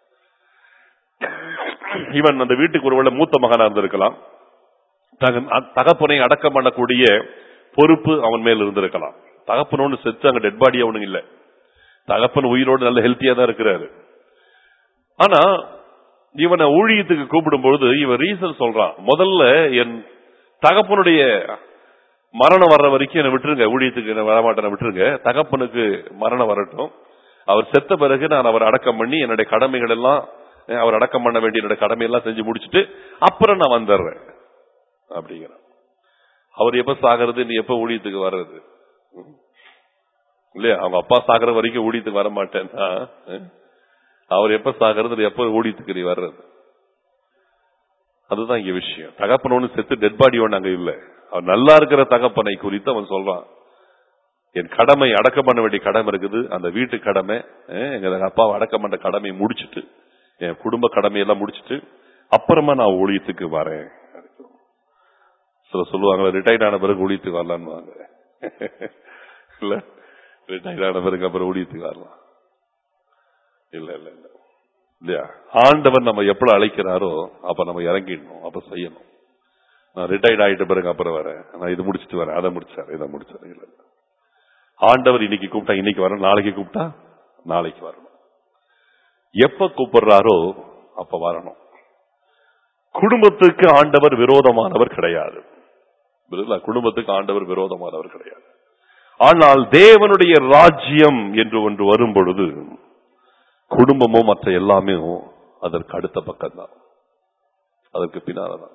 Speaker 1: இவன் அந்த வீட்டுக்கு ஒருவேளை மூத்த மகனா இருந்திருக்கலாம் தகன்- அ- தகப்பனை அடக்கம் பண்ணக்கூடிய பொறுப்பு அவன் மேல் இருந்திருக்கலாம் தகப்பனோடு செத்து அங்க டெட் பாடி அவனுக்கு இல்ல தகப்பன் உயிரோடு நல்ல ஹெல்த்தியா தான் இருக்கிறாரு ஆனா இவனை ஊழியத்துக்கு கூப்பிடும் பொழுது இவன் ரீசன் சொல்றான் முதல்ல என் தகப்பனுடைய மரணம் வர்ற வரைக்கும் என்னை விட்டுருங்க ஊழியத்துக்கு என்ன வரமாட்டேன் விட்டுருங்க தகப்பனுக்கு மரணம் வரட்டும் அவர் செத்த பிறகு நான் அவர் அடக்கம் பண்ணி என்னுடைய கடமைகள் எல்லாம் அஹ், அவர் அடக்கம் பண்ண வேண்டிய என்னுடைய கடமையெல்லாம் செஞ்சு முடிச்சுட்டு அப்புறம் நான் வந்துடுறேன் அப்படிங்கிறான் அவர் எப்ப சாகிறது நீ எப்ப ஊழியத்துக்கு வர்றது ம். இல்லையா அவங்க அப்பா சாகிற வரைக்கும் ஊழியத்துக்கு வர மாட்டேன்னா அஹ், அவர் எப்ப சாகிறது நீ எப்ப ஊழியத்துக்கு நீ வர்றது அதுதான் இங்க விஷயம் தகப்பன் ஒண்ணு செத்து டெட் பாடி ஒண்ணு அங்க இல்ல அவன் நல்லா இருக்கிற தகப்பனை குறித்து அவன் சொல்றான் என் கடமை அடக்கம் பண்ண வேண்டிய கடமை இருக்குது அந்த வீட்டு கடமை அஹ், எங்க அப்பாவை அடக்கம் பண்ண கடமையை முடிச்சிட்டு என் குடும்ப கடமையெல்லாம் முடிச்சிட்டு அப்புறமா நான் ஊழியத்துக்கு வரேன் சில சொல்லுவாங்க ரிட்டையர்ட் ஆன பிறகு ஊழியத்துக்கு வரலான்னு இல்ல ரிட்டையர்ட் ஆன பிறகு அப்புறம் ஊழியத்துக்கு வரலாம் இல்ல இல்ல இல்ல இல்லையா ஆண்டவன் நம்ம எப்ப அழைக்கிறாரோ அப்ப நம்ம இறங்கிடணும் அப்ப செய்யணும் நான் ரிட்டையர்ட் ஆயிட்ட பிறகு அப்புறம் வரேன் நான் இது முடிச்சிட்டு வரேன் அதை முடிச்சாரு இதை முடிச்சாரு இல்ல இல்ல. ஆண்டவர் இன்னைக்கு கூப்பிட்டா இன்னைக்கு வரணும் நாளைக்கு கூப்பிட்டா நாளைக்கு வரணும் எப்ப கூப்பிடுறாரோ அப்ப வரணும் குடும்பத்துக்கு ஆண்டவர் விரோதமானவர் கிடையாது புரியுதுங்களா? குடும்பத்துக்கு ஆண்டவர் விரோதமானவர் கிடையாது ஆனால் தேவனுடைய ராஜ்யம் என்று ஒன்று வரும் பொழுது குடும்பமும் மற்ற எல்லாமே அதற்கு அடுத்த பக்கம்தான் அதற்கு பின்னால்தான்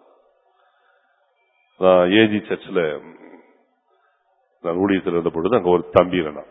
Speaker 1: நான் ஏஜி சர்ச்சில் நான் ஊழியத்தில் இருந்த பொழுது அங்க ஒரு தம்பி இருந்தான்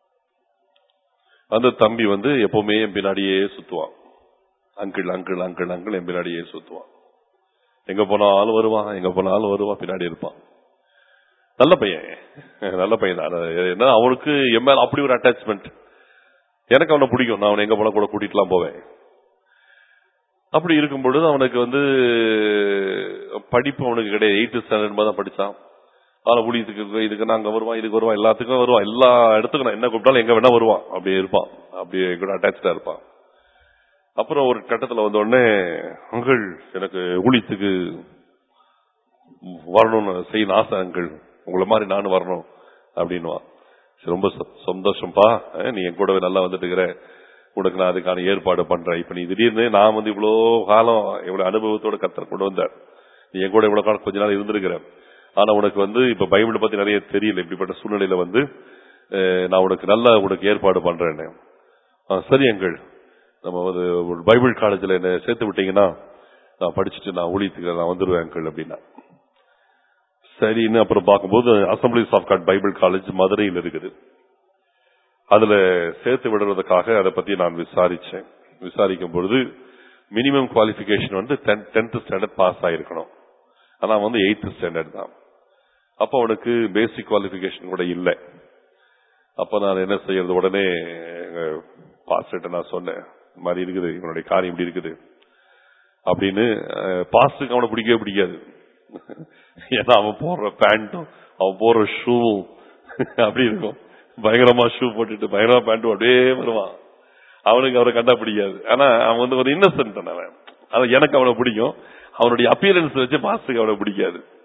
Speaker 1: அந்த தம்பி வந்து எப்பவுமே என் பின்னாடியே சுத்துவான் அங்கிள் அங்கிள் அங்கிள் அங்கிள் என் பின்னாடியே சுத்துவான் எங்க போனாலும் வருவான் எங்க போனாலும் வருவான் பின்னாடி இருப்பான் நல்ல பையன் நல்ல பையன் தான் என்ன அவனுக்கு என் மேல அப்படி ஒரு அட்டாச்மெண்ட் எனக்கு அவனை பிடிக்கும் நான் அவனை எங்க போனா கூட கூட்டிட்டுலாம் போவேன் அப்படி இருக்கும் பொழுது அவனுக்கு வந்து படிப்பு அவனுக்கு கிடையாது எயித்து ஸ்டாண்டர்ட் தான் படிச்சான் ஆனா ஊழியத்துக்கு இதுக்கு நான் அங்க வருவான் இதுக்கு வருவான் எல்லாத்துக்கும் வருவான் எல்லா இடத்துக்கும் நான் என்ன கூப்பிட்டாலும் எங்க வேணா வருவான் அப்படியே இருப்பான் அப்படியே கூட அட்டாச்சா இருப்பான் அப்புறம் ஒரு கட்டத்துல வந்த உடனே அங்கிள் எனக்கு ஊழியத்துக்கு வரணும்னு செய்யணும் ஆசை அங்கிள் உங்களை மாதிரி நானும் வரணும் அப்படின்னுவான் சரி, ரொம்ப ச- சந்தோஷம்ப்பா அஹ், நீ என் கூடவே நல்லா வந்துட்டு இருக்கிற உனக்கு நான் அதுக்கான ஏற்பாடு பண்றேன் இப்ப நீ திடீர்னு நான் வந்து இவ்வளோ காலம் இவ்வளவு அனுபவத்தோட கத்தர் கொண்டு வந்தார் நீ என் கூட இவ்வளவு காலம் கொஞ்ச நாள் இருந்திருக்கிற ஆனா உனக்கு வந்து இப்ப பைபிள் பத்தி நிறைய தெரியல இப்படிப்பட்ட சூழ்நிலையில வந்து அஹ், நான் உனக்கு நல்லா உனக்கு ஏற்பாடு பண்றேன்னு ஆ, சரி அங்கிள் நம்ம வந்து ஒரு பைபிள் காலேஜ்ல என்ன சேர்த்து விட்டீங்கன்னா நான் படிச்சுட்டு நான் ஊழியத்துக்கு நான் வந்துருவேன் அங்கிள் அப்படின்னா சரின்னு அப்புறம் பார்க்கும்போது assemblies of God Bible college மதுரையில் இருக்குது அதுல சேர்த்து விடுறதுக்காக அதை பத்தி நான் விசாரிச்சேன் விசாரிக்கும் பொழுது மினிமம் குவாலிபிகேஷன் வந்து டென்த் ஸ்டாண்டர்ட் பாஸ் ஆயிருக்கணும் ஆனா அவன் வந்து எயித்து ஸ்டாண்டர்ட் தான் அப்ப அவனுக்கு பேசிக் குவாலிபிகேஷன் கூட இல்லை அப்ப நான் என்ன செய்யறது உடனே பாஸ்டர்ட்ட நான் சொன்னேன் இந்த மாதிரி இருக்குது இவனுடைய காரியம் இப்படி இருக்குது அப்படின்னு பாஸ்டுக்கு அவனை பிடிக்கவே பிடிக்காது ஏன்னா அவன் போடுற பேண்ட்டும் அவன் போடுற ஷூவும் அப்படி இருக்கும் பயங்கரமா ஷூ போட்டுட்டு பயங்கரமா பேண்ட் அப்படியே வருவான் அவனுக்கு அவரை கண்டா பிடிக்காது ஆனா அவன் வந்து ஒரு இன்னசென்ட் அவன் அது எனக்கு அவனை பிடிக்கும் அவனுடைய அப்பியரன்ஸ் வச்சு பாஸ்டுக்கு அவனை பிடிக்காது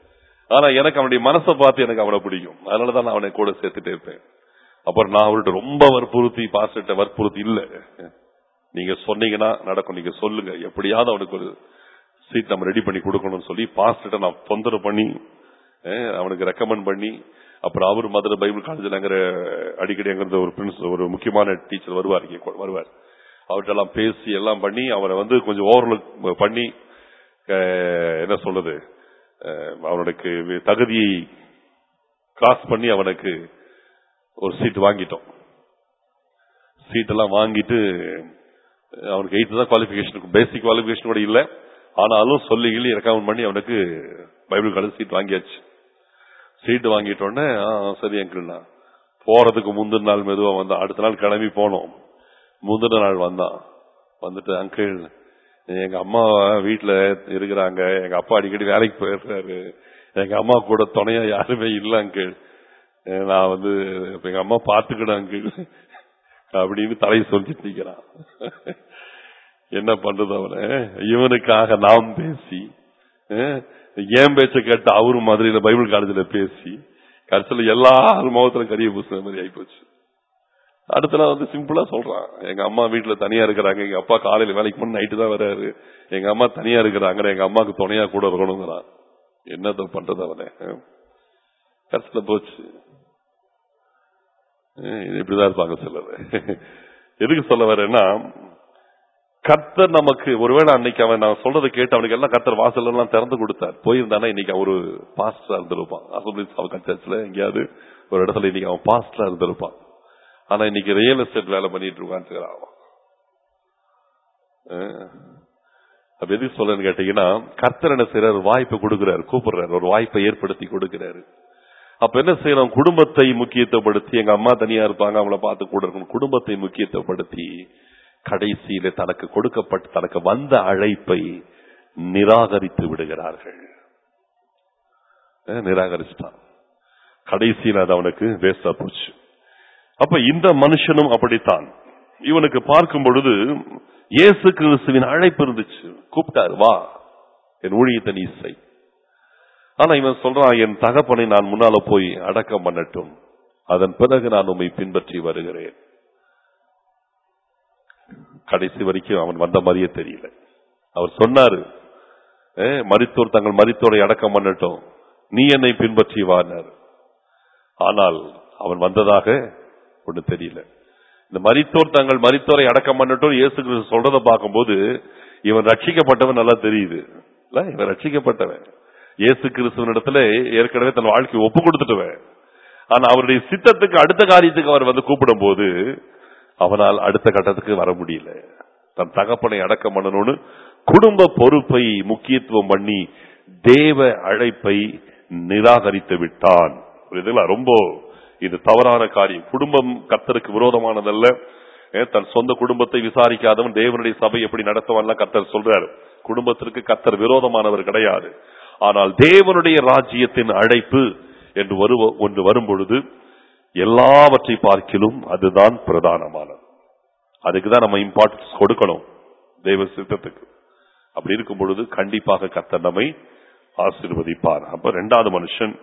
Speaker 1: ஆனா எனக்கு அவனுடைய மனசை பார்த்து எனக்கு அவனை பிடிக்கும் அதனாலதான் நான் அவனை கூட சேர்த்துட்டே இருப்பேன் அப்புறம் நான் அவர்கிட்ட ரொம்ப வற்புறுத்தி பாஸ்டர்ட்ட வற்புறுத்தி இல்ல நீங்க சொன்னீங்கன்னா நடக்கும் நீங்க சொல்லுங்க எப்படியாவது அவனுக்கு ஒரு சீட் நம்ம ரெடி பண்ணி கொடுக்கணும்னு சொல்லி பாஸ்டர்ட்ட நான் தொந்தரவு பண்ணி அஹ், அவனுக்கு ரெக்கமெண்ட் பண்ணி அப்புறம் அவர் மதுரை பைபிள் காலேஜில் அங்கிற அடிக்கடி அங்கிருந்த ஒரு பிரின்ஸ் ஒரு முக்கியமான டீச்சர் வருவார் இங்க கொ- வருவார் அவர்கிட்ட எல்லாம் பேசி எல்லாம் பண்ணி அவனை வந்து கொஞ்சம் ஓவர்லுக் பண்ணி அஹ், என்ன சொல்றது அஹ், அவனுக்கு தகுதியை கிராஸ் பண்ணி அவனுக்கு ஒரு சீட் வாங்கிட்டோம் சீட் எல்லாம் வாங்கிட்டு அவனுக்கு எயித்து தான் குவாலிபிகேஷன் பேசிக் குவாலிபிகேஷன் கூட இல்ல ஆனாலும் சொல்லி கிள்ளி ரெக்கமெண்ட் பண்ணி அவனுக்கு பைபிள் காலேஜ் சீட் வாங்கியாச்சு சீட் வாங்கிட்டோடனே ஆ, சரி அங்கிள்னா போறதுக்கு முந்தின நாள் மெதுவா வந்தான் அடுத்த நாள் கிளம்பி போனோம் முந்தின நாள் வந்தான் வந்துட்டு அங்கிள் எங்க அம்மா வீட்டுல இருக்கிறாங்க எங்க அப்பா அடிக்கடி வேலைக்கு போயிடுறாரு எங்க அம்மா கூட துணையா யாருமே இல்ல அங்கிள் அஹ் நான் வந்து இப்ப எங்க அம்மா பாத்துக்கிடும் அங்கிள் அப்படின்னு தலையை சொல்லிட்டு நிக்கிறான் என்ன பண்றது அவனை இவனுக்காக நாம் பேசி அஹ், ஏன் பேச்ச கேட்டு அவரு மதுரையில பைபிள் காலேஜ்ல பேசி கடைசியில எல்லாரும் முகத்துல கரிய பூசுற மாதிரி ஆயிப்போச்சு அடுத்த நாள் வந்து சிம்பிளா சொல்றான் எங்க அம்மா வீட்டுல தனியா இருக்கிறாங்க எங்க அப்பா காலையில வேலைக்கு போன நைட்டு தான் வராரு எங்க அம்மா தனியா இருக்கிறாங்க எங்க அம்மாக்கு துணையா கூட இருக்கணுங்கிறான் என்னத்த பண்றது அவனை அஹ்? கடைசியில போச்சு அஹ் இது இப்படிதான் இருப்பாங்க சிலர் எதுக்கு சொல்ல வரேன்னா கர்த்தர் நமக்கு ஒருவேளை அன்னைக்கு அவன் நான் சொல்றதை கேட்டு அவனுக்கு எல்லாம் கர்த்தர் வாசல் எல்லாம் திறந்து கொடுத்தார் போயிருந்தானா இன்னைக்கு அவரு பாஸ்டரா இருந்திருப்பான் அசம்பிளிஸ் ஆஃப் சர்ச்ல எங்கேயாவது ஒரு இடத்துல இன்னைக்கு அவன் பாஸ்டரா இருந்திருப்பான் ஆனா இன்னைக்கு ரியல் எஸ்டேட் வேலை பண்ணிட்டு இருக்கான்னு அவன் அஹ். அப்ப எதுக்கு சொல்றேன்னு கேட்டீங்கன்னா கர்த்தர் என்ன செய்யறாரு வாய்ப்பை கொடுக்கிறாரு கூப்பிடுறாரு ஒரு வாய்ப்பை ஏற்படுத்தி கொடுக்கிறாரு அப்ப என்ன செய்யணும் குடும்பத்தை முக்கியத்துவப்படுத்தி எங்க அம்மா தனியா இருப்பாங்க அவங்கள பார்த்து கூட இருக்கணும் குடும்பத்தை முக்கியத்துவப்படுத்தி கடைசியில தனக்கு கொடுக்கப்பட்ட தனக்கு வந்த அழைப்பை நிராகரித்து விடுகிறார்கள் அஹ் நிராகரிச்சிட்டான் கடைசியில் அது அவனுக்கு வேஸ்டா போச்சு அப்ப இந்த மனுஷனும் அப்படித்தான் இவனுக்கு பார்க்கும் பொழுது இயேசு கிறிஸ்துவின் அழைப்பு இருந்துச்சு கூப்பிட்டாரு வா என் ஊழியத்தை நீ செய் ஆனா இவன் சொல்றான் என் தகப்பனை நான் முன்னால போய் அடக்கம் பண்ணட்டும் அதன் பிறகு நான் உம்மை பின்பற்றி வருகிறேன் கடைசி வரைக்கும் அவன் வந்த மாதிரியே தெரியல அவர் சொன்னாரு "ஏ, மரித்தோர் தங்கள் மரித்தோரை அடக்கம் பண்ணட்டும் நீ என்னை பின்பற்றி வானார் ஆனால் அவன் வந்ததாக ஒண்ணு தெரியல இந்த மரித்தோர் தங்கள் மரித்தோரை அடக்கம் பண்ணட்டும் இயேசு கிறிஸ்து சொல்றத பார்க்கும்போது இவன் ரட்சிக்கப்பட்டவன் நல்லா தெரியுது இல்ல இவன் ரட்சிக்கப்பட்டவன் இயேசு கிறிஸ்துவனிடத்துல ஏற்கனவே தன் வாழ்க்கையை ஒப்பு கொடுத்துட்டவன் ஆனா அவருடைய சித்தத்துக்கு அடுத்த காரியத்துக்கு அவர் வந்து கூப்பிடும் போது அவனால் அடுத்த கட்டத்துக்கு வர முடியல தன் தகப்பனை அடக்கம் பண்ணணும்னு குடும்ப பொறுப்பை முக்கியத்துவம் பண்ணி தேவ அழைப்பை நிராகரித்து விட்டான் புரியுதுங்களா ரொம்ப இது தவறான காரியம் குடும்பம் கர்த்தருக்கு விரோதமானதல்ல ஏன் தன் சொந்த குடும்பத்தை விசாரிக்காதவன் தேவனுடைய சபை எப்படி நடத்துவான்லாம் கர்த்தர் சொல்றாரு குடும்பத்திற்கு கர்த்தர் விரோதமானவர் கிடையாது ஆனால் தேவனுடைய ராஜ்யத்தின் அழைப்பு என்று வருவ ஒன்று வரும் பொழுது எல்லாவற்றை பார்க்கிலும் அதுதான் பிரதானமானது அதுக்கு தான் நம்ம இம்பார்ட்டன்ஸ் கொடுக்கணும் தேவ சித்தத்துக்கு அப்படி இருக்கும் பொழுது கண்டிப்பாக கர்த்தர் நம்மை ஆசீர்வதிப்பார் அப்ப ரெண்டாவது மனுஷன்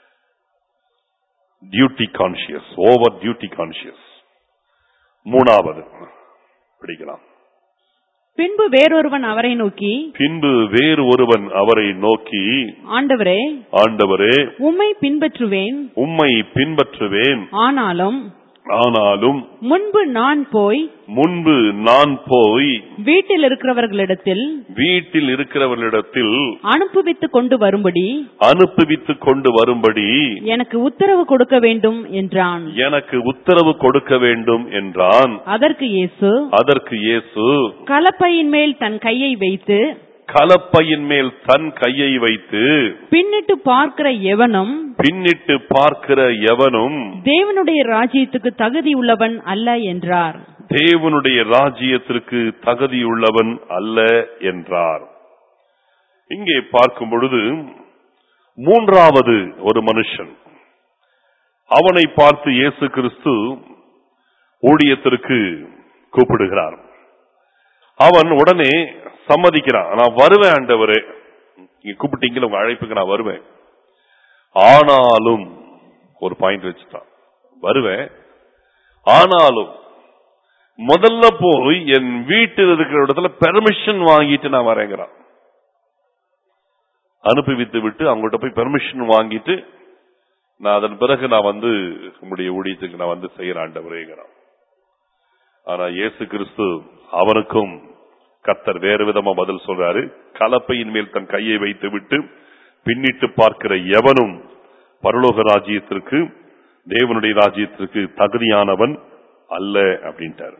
Speaker 1: duty conscious over duty conscious மூணாவது படிக்கலாம்
Speaker 2: பின்பு வேறொருவன் அவரை நோக்கி
Speaker 1: பின்பு வேறு ஒருவன் அவரை நோக்கி
Speaker 2: ஆண்டவரே
Speaker 1: ஆண்டவரே
Speaker 2: உம்மை பின்பற்றுவேன்
Speaker 1: உம்மை பின்பற்றுவேன்
Speaker 2: ஆனாலும்
Speaker 1: ஆனாலும்
Speaker 2: முன்பு நான் போய்
Speaker 1: முன்பு நான் போய்
Speaker 2: வீட்டில் இருக்கிறவர்களிடத்தில்
Speaker 1: வீட்டில் இருக்கிறவர்களிடத்தில்
Speaker 2: அனுப்புவித்துக் கொண்டு வரும்படி
Speaker 1: அனுப்புவித்துக் கொண்டு வரும்படி
Speaker 2: எனக்கு உத்தரவு கொடுக்க வேண்டும் என்றான்
Speaker 1: எனக்கு உத்தரவு கொடுக்க வேண்டும் என்றான்
Speaker 2: அதற்கு இயேசு
Speaker 1: அதற்கு இயேசு
Speaker 2: கலப்பையின் மேல் தன் கையை வைத்து
Speaker 1: கலப்பையின் மேல் தன் கையை வைத்து
Speaker 2: பின்னிட்டு பார்க்கிற எவனும்
Speaker 1: பின்னிட்டு பார்க்கிற எவனும்
Speaker 2: தேவனுடைய ராஜ்யத்துக்கு தகுதி உள்ளவன் அல்ல என்றார்
Speaker 1: தேவனுடைய ராஜ்யத்திற்கு தகுதியுள்ளவன் அல்ல என்றார் இங்கே பார்க்கும் பொழுது மூன்றாவது ஒரு மனுஷன் அவனை பார்த்து இயேசு கிறிஸ்து ஊழியத்திற்கு கூப்பிடுகிறார் அவன் உடனே சம்மதிக்கிறான் நான் வருவேன் ஆண்டவரே நீங்க கூப்பிட்டீங்களா உங்க அழைப்புக்கு நான் வருவேன் ஆனாலும் ஒரு பாயிண்ட் வச்சுட்டான் வருவேன் ஆனாலும் முதல்ல போய் என் வீட்டில் இருக்கிற இடத்துல பெர்மிஷன் வாங்கிட்டு நான் வரேங்கிறான் அனுப்பி வித்து விட்டு அவங்கள்ட்ட போய் பெர்மிஷன் வாங்கிட்டு நான் அதன் பிறகு நான் வந்து உங்களுடைய ஊழியத்துக்கு நான் வந்து செய்யற ஆண்டவரேங்கிறான் ஆனா இயேசு கிறிஸ்து அவனுக்கும் கத்தர் வேறு விதமா பதில் சொல்றாரு கலப்பையின் மேல் தன் கையை வைத்து விட்டு பின்னிட்டு பார்க்கிற எவனும் பரலோக ராஜ்யத்திற்கு தேவனுடைய ராஜ்யத்திற்கு தகுதியானவன் அல்ல அப்படின்ட்டாரு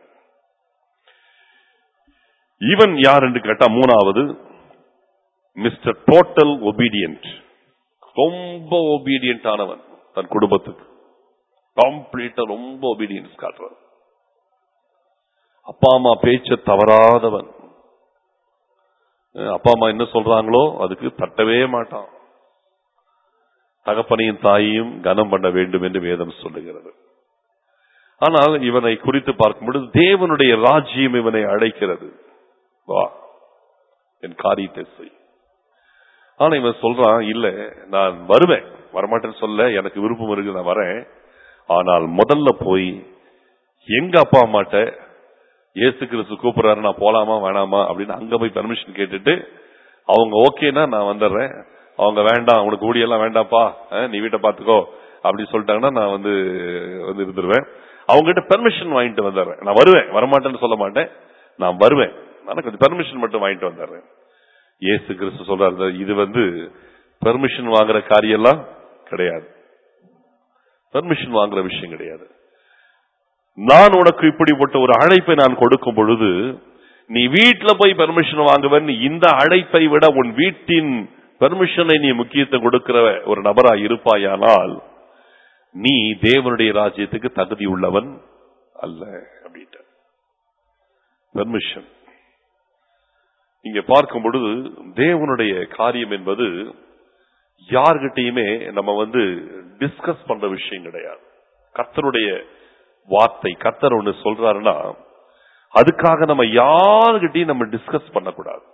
Speaker 1: இவன் யார் என்று கேட்டா மூணாவது மிஸ்டர் டோட்டல் ஒபீடியன்ட் ரொம்ப ஒபீடியன்ட் ஆனவன் தன் குடும்பத்துக்கு கம்ப்ளீட்டா ரொம்ப ஒபீடியன்ஸ் காட்டுறவன் அப்பா அம்மா பேச்ச தவறாதவன் அஹ் அப்பா அம்மா என்ன சொல்றாங்களோ அதுக்கு தட்டவே மாட்டான் தகப்பனையும் தாயையும் கனம் பண்ண வேண்டும் என்று வேதம் சொல்லுகிறது ஆனால் இவனை குறித்து பார்க்கும் பொழுது தேவனுடைய ராஜ்யம் இவனை அழைக்கிறது வா என் காரியத்தை செய் ஆனா இவன் சொல்றான் இல்ல நான் வருவேன் வரமாட்டேன்னு சொல்ல எனக்கு விருப்பம் இருக்கு நான் வரேன் ஆனால் முதல்ல போய் எங்க அப்பா அம்மாட்ட இயேசு கிறிஸ்து கூப்பிடுறாரு நான் போலாமா வேணாமா அப்படின்னு அங்க போய் பெர்மிஷன் கேட்டுட்டு அவங்க ஓகேனா நான் வந்துடுறேன் அவங்க வேண்டாம் உனக்கு ஊழியெல்லாம் வேண்டாம்ப்பா அஹ், நீ வீட்டை பாத்துக்கோ அப்படி சொல்லிட்டாங்கன்னா நான் வந்து வந்து இருந்துருவேன் அவங்க கிட்ட பெர்மிஷன் வாங்கிட்டு வந்துடுறேன் நான் வருவேன் வரமாட்டேன்னு சொல்ல மாட்டேன் நான் வருவேன் நான் கொஞ்சம் பெர்மிஷன் மட்டும் வாங்கிட்டு வந்துடுறேன் இயேசு கிறிஸ்து சொல்றாரு இது வந்து பெர்மிஷன் வாங்குற காரியெல்லாம் கிடையாது பெர்மிஷன் வாங்குற விஷயம் கிடையாது நான் உனக்கு இப்படிப்பட்ட ஒரு அழைப்பை நான் கொடுக்கும் பொழுது நீ வீட்ல போய் பெர்மிஷன் வாங்குவன் இந்த அழைப்பை விட உன் வீட்டின் பெர்மிஷனை நீ முக்கியத்துவம் கொடுக்கிற ஒரு நபரா இருப்பாயானால் நீ தேவனுடைய ராஜ்யத்துக்கு தகுதி உள்ளவன் அல்ல அப்படின்ட்டு பெர்மிஷன் இங்க பார்க்கும் பொழுது தேவனுடைய காரியம் என்பது யார்கிட்டயுமே நம்ம வந்து டிஸ்கஸ் பண்ற விஷயம் கிடையாது கர்த்தருடைய வார்த்தை கர்த்தர் ஒண்ணு சொல்றாருன்னா அதுக்காக நம்ம யாருகிட்டயும் நம்ம டிஸ்கஸ் பண்ணக்கூடாது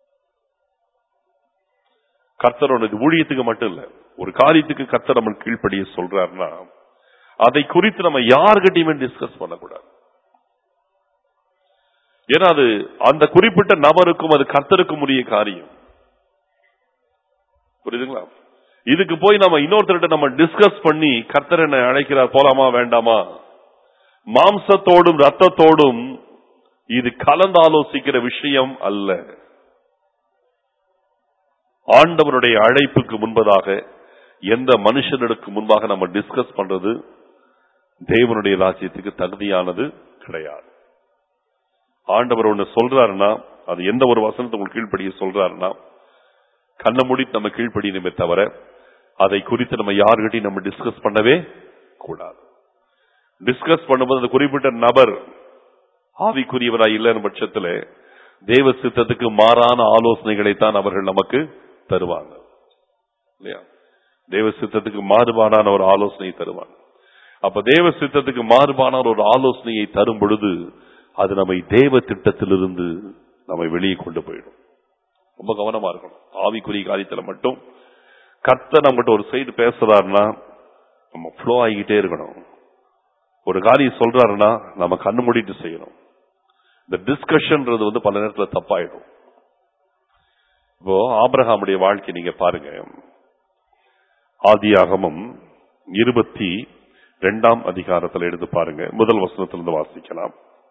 Speaker 1: கர்த்தர் ஒண்ணு ஊழியத்துக்கு மட்டும் இல்ல ஒரு காரியத்துக்கு கர்த்தர் நம்ம கீழ்ப்படிய சொல்றாருன்னா அதை குறித்து நம்ம யாருகிட்டயுமே டிஸ்கஸ் பண்ணக்கூடாது ஏன்னா அது அந்த குறிப்பிட்ட நபருக்கும் அது கர்த்தருக்கும் உரிய காரியம் புரியுதுங்களா இதுக்கு போய் நம்ம இன்னொருத்தர்கிட்ட நம்ம டிஸ்கஸ் பண்ணி கர்த்தர் என்ன அழைக்கிறார் போலாமா வேண்டாமா மாம்சத்தோடும் ரத்தத்தோடும் இது கலந்து ஆலோசிக்கிற விஷயம் அல்ல ஆண்டவருடைய அழைப்புக்கு முன்பதாக எந்த மனுஷனுக்கு முன்பாக நம்ம டிஸ்கஸ் பண்றது தேவனுடைய ராஜ்யத்துக்கு தகுதியானது கிடையாது ஆண்டவர் ஒண்ணு சொல்றாருன்னா அது எந்த ஒரு வசனத்தை உங்களுக்கு கீழ்ப்படிய சொல்றாருன்னா கண்ண மூடி நம்ம கீழ்ப்படியணுமே தவிர அதை குறித்து நம்ம யாருகிட்டையும் நம்ம டிஸ்கஸ் பண்ணவே கூடாது டிஸ்கஸ் பண்ணும்போது அந்த குறிப்பிட்ட நபர் ஆவிக்குரியவராய் இல்லைன்னு பட்சத்துல தேவ சித்தத்துக்கு மாறான ஆலோசனைகளை தான் அவர்கள் நமக்கு தருவாங்க இல்லையா தேவ சித்தத்துக்கு மாறுபாடான ஒரு ஆலோசனை தருவாங்க அப்ப தேவ சித்தத்துக்கு மாறுபான ஒரு ஆலோசனையை தரும் பொழுது அது நம்மை தேவ திட்டத்திலிருந்து நம்மை வெளியே கொண்டு போயிடும் ரொம்ப கவனமா இருக்கணும் ஆவிக்குரிய காரியத்துல மட்டும் கத்த நம்மகிட்ட ஒரு சைடு பேசுறாருன்னா நம்ம ஃப்ளோ ஆகிக்கிட்டே இருக்கணும் ஒரு காரியம் சொல்றாருன்னா நம்ம கண்ணு மூடிட்டு செய்யணும் இந்த டிஸ்கஷன்ன்றது வந்து பல நேரத்துல தப்பாயிடும் இப்போ ஆபிரகாமுடைய வாழ்க்கை நீங்க பாருங்க ஆதியாகமம் இருபத்தி ரெண்டாம் அதிகாரத்தில் எடுத்து பாருங்க முதல் வசனத்திலிருந்து வாசிக்கலாம்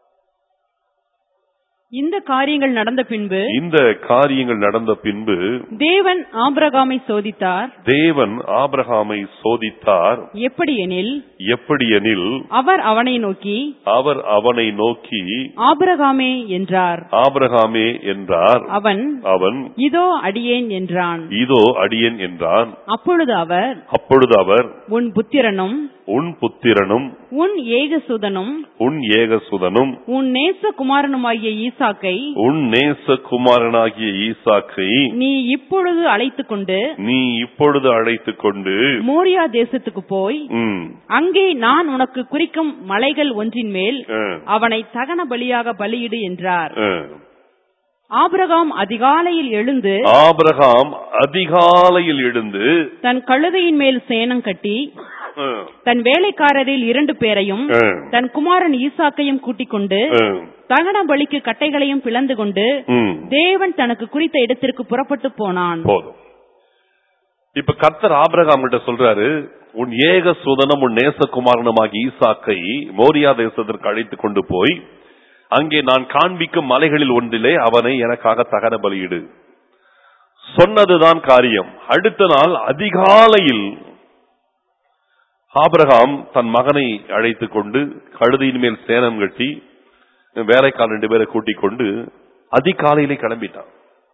Speaker 2: இந்த காரியங்கள் நடந்த பின்பு
Speaker 1: இந்த காரியங்கள் நடந்த பின்பு
Speaker 2: தேவன் ஆபிரகாமை சோதித்தார்
Speaker 1: தேவன் ஆபிரகாமை சோதித்தார்
Speaker 2: எப்படியெனில்
Speaker 1: எப்படியெனில்
Speaker 2: அவர் அவனை நோக்கி
Speaker 1: அவர் அவனை நோக்கி
Speaker 2: ஆபிரகாமே என்றார்
Speaker 1: ஆபிரகாமே என்றார்
Speaker 2: அவன்
Speaker 1: அவன்
Speaker 2: இதோ அடியேன் என்றான்
Speaker 1: இதோ அடியேன் என்றான்
Speaker 2: அப்பொழுது அவர்
Speaker 1: அப்பொழுது அவர்
Speaker 2: உன் புத்திரனும்
Speaker 1: உன் புத்திரனும்
Speaker 2: உன் ஏகசுதனும்
Speaker 1: உன் ஏகசுதனும்
Speaker 2: உன் நேசகுமாரனுமாகிய ஈசாக்கை
Speaker 1: உன் நேசகுமாரனாகிய ஈசாக்கை
Speaker 2: நீ இப்பொழுது அழைத்துக் கொண்டு
Speaker 1: நீ இப்பொழுது அழைத்துக் கொண்டு
Speaker 2: மோரியா தேசத்துக்கு போய்
Speaker 1: ம்,
Speaker 2: அங்கே நான் உனக்கு குறிக்கும் மலைகள் ஒன்றின் மேல்
Speaker 1: ஆ,
Speaker 2: அவனை தகன பலியாக பலியிடு என்றார்
Speaker 1: ஆ.
Speaker 2: ஆபிரகாம் அதிகாலையில் எழுந்து
Speaker 1: ஆபிரகாம் அதிகாலையில் எழுந்து
Speaker 2: தன் கழுதையின் மேல் சேணம் கட்டி
Speaker 1: அஹ்,
Speaker 2: தன் வேலைக்காரரில் இரண்டு பேரையும்
Speaker 1: அஹ்,
Speaker 2: தன் குமாரன் ஈசாக்கையும் கூட்டிக் கொண்டு
Speaker 1: அஹ்,
Speaker 2: தகன பலிக்கு கட்டைகளையும் பிளந்து கொண்டு
Speaker 1: ம்.
Speaker 2: தேவன் தனக்கு குறித்த இடத்திற்கு புறப்பட்டு போனான்
Speaker 1: போதும் இப்ப கர்த்தர் ஆபிரகாம் கிட்ட சொல்றாரு உன் ஏக சுதனம் உன் நேசகுமாரனுமாகி ஈசாக்கை மோரியா தேசத்திற்கு அழைத்து கொண்டு போய் அங்கே நான் காண்பிக்கும் மலைகளில் ஒன்றிலே அவனை எனக்காக தகன பலியிடு சொன்னதுதான் காரியம் அடுத்த நாள் அதிகாலையில் ஆபிரகாம் தன் மகனை அழைத்துக் கொண்டு கழுதையின் மேல் சேனம் கட்டி வேலைக்காரர் ரெண்டு பேரை கூட்டிக் கொண்டு அதிகாலையிலே கிளம்பிட்டான்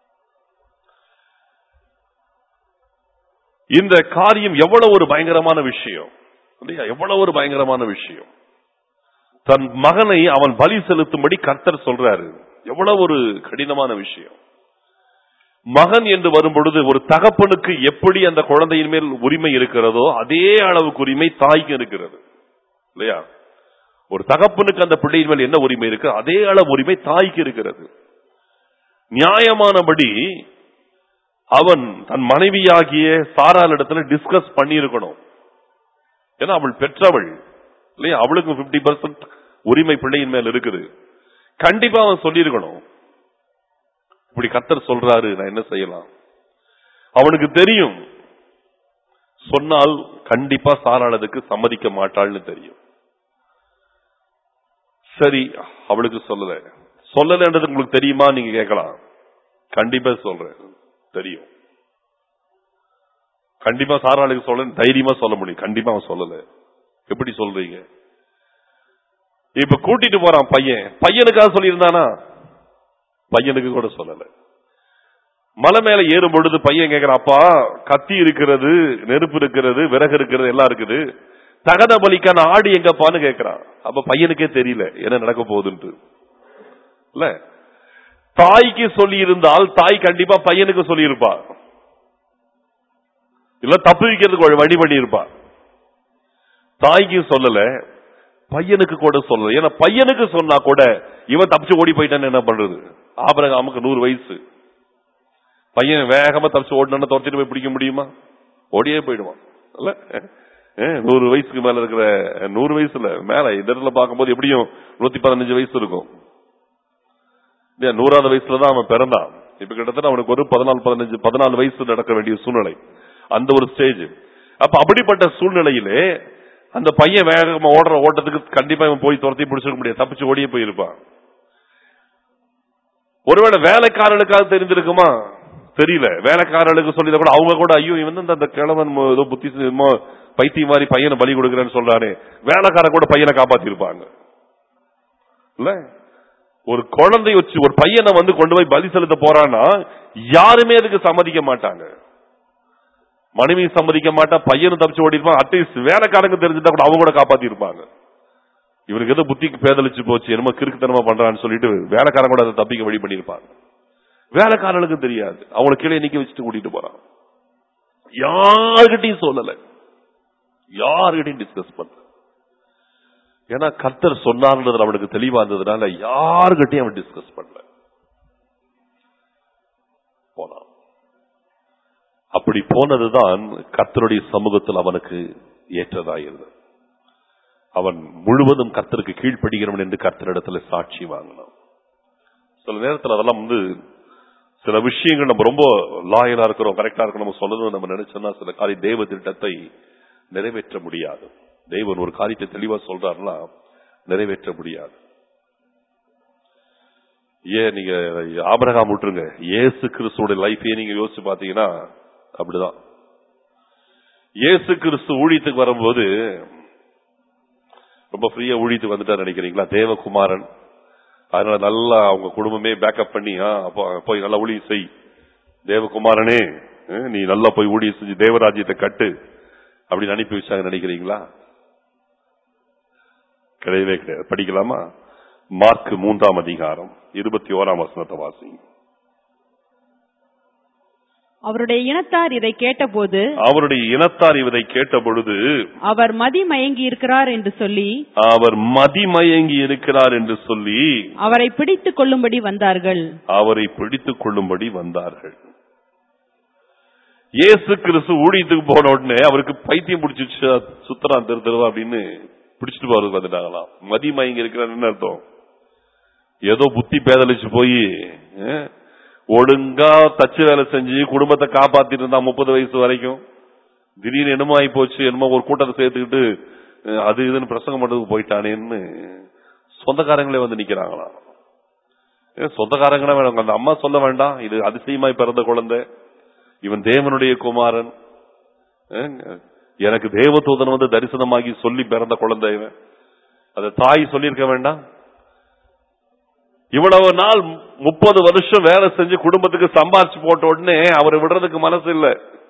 Speaker 1: இந்த காரியம் எவ்வளவு ஒரு பயங்கரமான விஷயம் இல்லையா எவ்வளவு ஒரு பயங்கரமான விஷயம் தன் மகனை அவன் பலி செலுத்தும்படி கர்த்தர் சொல்றாரு எவ்வளவு ஒரு கடினமான விஷயம் மகன் என்று வரும்பொழுது ஒரு தகப்பனுக்கு எப்படி அந்த குழந்தையின் மேல் உரிமை இருக்கிறதோ அதே அளவுக்கு உரிமை தாய்க்கு இருக்கிறது இல்லையா ஒரு தகப்பனுக்கு அந்த பிள்ளையின் மேல் என்ன உரிமை இருக்கு அதே அளவு உரிமை தாய்க்கு இருக்கிறது நியாயமானபடி அவன் தன் மனைவியாகிய சாரால் இடத்துல டிஸ்கஸ் பண்ணி இருக்கணும் ஏன்னா அவள் பெற்றவள் இல்லையா அவளுக்கு 50% உரிமை பிள்ளையின் மேல் இருக்குது கண்டிப்பா அவன் சொல்லியிருக்கணும் இப்படி கத்தர் சொல்றாரு நான் என்ன செய்யலாம் அவனுக்கு தெரியும் சொன்னால் கண்டிப்பா சாராள் அதுக்கு சம்மதிக்க மாட்டாள்னு தெரியும் சரி அவளுக்கு சொல்லல சொல்லலன்றது உங்களுக்கு தெரியுமா நீங்க கேட்கலாம் கண்டிப்பா சொல்றேன் தெரியும் கண்டிப்பா சாராளுக்கு சொல்ல தைரியமா சொல்ல முடியும் கண்டிப்பா அவன் சொல்லல எப்படி சொல்றீங்க இப்ப கூட்டிட்டு போறான் பையன் பையனுக்காக சொல்லியிருந்தானா பையனுக்கு கூட சொல்லல மலை மேல ஏறும் பொழுது பையன் கேக்குறான் அப்பா கத்தி இருக்கிறது நெருப்பு இருக்கிறது விறகு இருக்கிறது எல்லாம் இருக்குது தகன பலிக்கான ஆடு எங்கப்பான்னு கேக்குறான் அப்ப பையனுக்கே தெரியல என்ன நடக்க போகுதுன்ட்டு இல்ல தாய்க்கு சொல்லி இருந்தால் தாய் கண்டிப்பா பையனுக்கு சொல்லி இருப்பா இல்ல தப்பு வைக்கிறதுக்கு ஒரு வழி பண்ணி இருப்பா தாய்க்கு சொல்லல பையனுக்கு கூட சொல்லல ஏன்னா பையனுக்கு சொன்னா கூட இவன் தப்பிச்சு ஓடி போயிட்டான்னு என்ன பண்றது ஆபரகாமுக்கு நூறு வயசு பையன் வேகமா தப்பிச்சு ஓடினா துரத்திட்டு போய் பிடிக்க முடியுமா ஓடியே போயிடுவான் இல்ல அஹ், நூறு வயசுக்கு மேல இருக்கிற நூறு வயசுல மேல இதர்ல பார்க்கும்போது எப்படியும் நூத்தி பதினஞ்சு வயசு இருக்கும் இல்லையா, நூறாவது வயசுல தான் அவன் பிறந்தான் இப்ப கிட்டத்தட்ட அவனுக்கு ஒரு பதினாலு பதினஞ்சு பதினாலு வயசு நடக்க வேண்டிய சூழ்நிலை அந்த ஒரு ஸ்டேஜ் அப்ப அப்படிப்பட்ட சூழ்நிலையிலே அந்த பையன் வேகமா ஓடுற ஓட்டத்துக்கு கண்டிப்பா இவன் போய் துரத்தி பிடிச்சிருக்க முடியாது தப்பிச்சு ஓடியே போயிருப்பான் ஒருவேளை வேலைக்காரனுக்காக தெரிந்திருக்குமா தெரியல வேலைக்காரனுக்கு சொல்லி கூட அவங்க கூட ஐயோ இவன் வந்து அந்த கிழவன் மோ- ஏதோ புத்தி என்னமோ பைத்தியம் மாதிரி பையனை பலி கொடுக்குறேன்னு சொல்றானே வேலைக்காரன் கூட பையனை காப்பாத்திருப்பாங்க இல்ல ஒரு குழந்தை வச்சு ஒரு பையனை வந்து கொண்டு போய் பலி செலுத்த போறான்னா யாருமே அதுக்கு சம்மதிக்க மாட்டாங்க மனைவி சம்மதிக்க மாட்டா பையனும் தப்பிச்சு ஓடி இருப்பான் அட்லீஸ்ட் வேலைக்காரங்க தெரிஞ்சுட்டா கூட அவங்க கூட காப்பாத்தி இருப்பாங்க இவனுக்கு ஏதோ புத்திக்கு பேதலிச்சு போச்சு என்னமோ கிறுக்குத்தனமா பண்றான்னு சொல்லிட்டு வேலைக்காரன் கூட அதை தப்பிக்க வழி பண்ணிருப்பாங்க வேலைக்காரனுக்கு தெரியாது அவனை கீழே நிக்க வச்சுட்டு கூட்டிட்டு போறான் யாருகிட்டையும் சொல்லல யாருகிட்டையும் டிஸ்கஸ் பண்ணல ஏன்னா கர்த்தர் சொன்னார்ன்றது அவனுக்கு தெளிவா இருந்ததுனால யாருகிட்டையும் அவன் டிஸ்கஸ் பண்ணல போனான் அப்படி போனதுதான் கர்த்தருடைய சமூகத்தில் அவனுக்கு ஏற்றதாயிருந்தது அவன் முழுவதும் கர்த்தருக்கு கீழ்ப்படுகிறவன் என்று கர்த்தரிடத்துல சாட்சி வாங்கினான் சில நேரத்தில் அதெல்லாம் வந்து சில விஷயங்கள் நம்ம ரொம்ப லாயலா இருக்கிறோம் கரெக்டா இருக்கணும் நம்ம சொல்லணும் நம்ம நினைச்சோம்னா சில காரிய தேவ திட்டத்தை நிறைவேற்ற முடியாது தெய்வன் ஒரு காரியத்தை தெளிவா சொல்றாருன்னா நிறைவேற்ற முடியாது ஏன் நீங்க ஆபரகாம் விட்டுருங்க இயேசு கிறிஸ்துவோட லைஃபே நீங்க யோசிச்சு பாத்தீங்கன்னா அப்படிதான் இயேசு கிறிஸ்து ஊழியத்துக்கு வரும்போது ரொம்ப ஃப்ரீயா ஊழியத்துக்கு வந்துட்டா நினைக்கிறீங்களா தேவகுமாரன் அதனால நல்லா அவங்க குடும்பமே பேக்கப் பண்ணி ஆ, அப்போ போய் நல்லா ஊழியம் செய் தேவகுமாரனே அஹ், நீ நல்லா போய் ஊழியம் செஞ்சு தேவராஜ்யத்தை கட்டு அப்படின்னு அனுப்பி வச்சாங்க நினைக்கிறீங்களா கிடையவே கிடையாது படிக்கலாமா மார்க் மூன்றாம் அதிகாரம் இருபத்தி ஓராம் வசனத்தை வாசி
Speaker 2: அவருடைய இனத்தார் இதை கேட்டபோது
Speaker 1: அவருடைய இனத்தார் இவரை கேட்ட பொழுது
Speaker 2: அவர் மதிமயங்கி இருக்கிறார் என்று சொல்லி
Speaker 1: அவர் மதிமயங்கி இருக்கிறார் என்று சொல்லி
Speaker 2: அவரை பிடித்துக் கொள்ளும்படி வந்தார்கள்
Speaker 1: அவரை பிடித்துக் கொள்ளும்படி வந்தார்கள் இயேசு கிறிஸ்து ஊழியத்துக்கு போன உடனே அவருக்கு பைத்தியம் பிடிச்சிச்சு சுத்தரான் தெரு தெருவா அப்படின்னு பிடிச்சிட்டு போறது வந்துட்டாங்களாம் மதிமயங்கி இருக்கிறார் அர்த்தம் ஏதோ புத்தி பேதலிச்சு போய் அஹ், ஒழுங்கா தச்சு வேலை செஞ்சு குடும்பத்தை காப்பாத்திட்டு இருந்தா முப்பது வயசு வரைக்கும் திடீர்னு என்னமோ ஆகி போச்சு என்னமோ ஒரு கூட்டத்தை சேர்த்துக்கிட்டு அஹ், அது இதுன்னு பிரசங்கம் பண்றதுக்கு போயிட்டானேன்னு சொந்தக்காரங்களே வந்து நிக்கிறாங்களாம் ஏன் சொந்தக்காரங்களே வேணும் அந்த அம்மா சொல்ல வேண்டாம் இது அதிசயமாய் பிறந்த குழந்தை இவன் தேவனுடைய குமாரன் அஹ், எனக்கு தேவதூதன் வந்து தரிசனமாகி சொல்லி பிறந்த குழந்தை இவன் அதை தாய் சொல்லியிருக்க வேண்டாம் இவ்வளவு நாள் முப்பது வருஷம் வேலை செஞ்சு குடும்பத்துக்கு சம்பாரிச்சு போட்ட உடனே அவரை விடுறதுக்கு மனசு இல்ல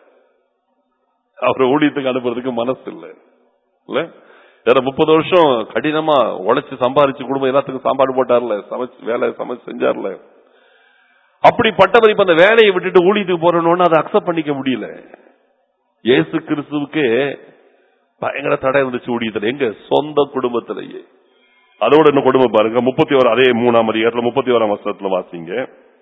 Speaker 1: அவரை ஊழியத்துக்கு அனுப்புறதுக்கு மனசு இல்ல இல்ல வேற முப்பது வருஷம் கடினமா உழைச்சு சம்பாரிச்சு குடும்பம் எல்லாத்துக்கும் சாப்பாடு போட்டார்ல சமைச்சு வேலை சமைச்சு செஞ்சார்ல அப்படிப்பட்டவர் இப்ப அந்த வேலையை விட்டுட்டு ஊழியத்துக்கு போறணும்னு அதை அக்செப்ட் பண்ணிக்க முடியல இயேசு கிறிஸ்துவுக்கு பயங்கர தடை இருந்துச்சு ஊழியத்துல எங்க சொந்த குடும்பத்திலேயே அதோட என்ன கொடுமை பாருங்க முப்பத்தி ஓரு அதே மூணாம் அதிகாரத்துல முப்பத்தி ஓராம் வருஷத்துல வாசிங்க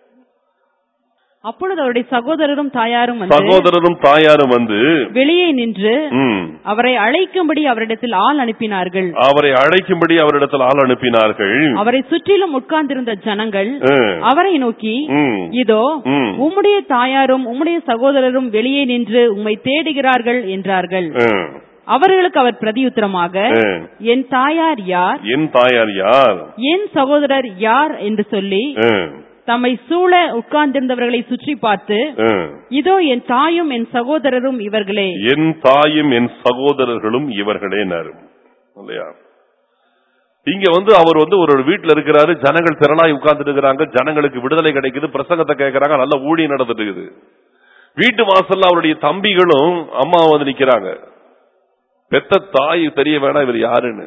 Speaker 2: அப்பொழுது அவருடைய சகோதரரும் தாயாரும் வந்து
Speaker 1: சகோதரரும் தாயாரும் வந்து
Speaker 2: வெளியே நின்று
Speaker 1: ம்,
Speaker 2: அவரை அழைக்கும்படி அவரிடத்தில் ஆள் அனுப்பினார்கள்
Speaker 1: அவரை அழைக்கும்படி அவரிடத்தில் ஆள் அனுப்பினார்கள்
Speaker 2: அவரை சுற்றிலும் உட்கார்ந்திருந்த ஜனங்கள்
Speaker 1: ம்,
Speaker 2: அவரை நோக்கி
Speaker 1: ம்,
Speaker 2: இதோ
Speaker 1: ம்,
Speaker 2: உம்முடைய தாயாரும் உம்முடைய சகோதரரும் வெளியே நின்று உம்மை தேடுகிறார்கள் என்றார்கள்
Speaker 1: ம்,
Speaker 2: அவர்களுக்கு அவர் பிரதியுத்தரமாக
Speaker 1: ம்.
Speaker 2: என் தாயார் யார்
Speaker 1: என் தாயார் யார்
Speaker 2: என் சகோதரர் யார் என்று சொல்லி
Speaker 1: ம்,
Speaker 2: தம்மை சூழ உட்கார்ந்திருந்தவர்களை சுற்றி பார்த்து
Speaker 1: ம்.
Speaker 2: இதோ என் தாயும் என் சகோதரரும் இவர்களே
Speaker 1: என் தாயும் என் சகோதரர்களும் இவர்களே நரும் இல்லையா இங்க வந்து அவர் வந்து ஒரு வீட்டுல இருக்கிறாரு ஜனங்கள் திரளாய் உட்கார்ந்துட்டு இருக்கிறாங்க ஜனங்களுக்கு விடுதலை கிடைக்குது பிரசங்கத்தை கேட்கறாங்க நல்ல ஊழியம் நடந்துட்டு இருக்குது வீட்டு வாசல்ல அவருடைய தம்பிகளும் அம்மா வந்து நிக்கிறாங்க பெத்த தாய் தெரிய வேணாம் இவர் யாருன்னு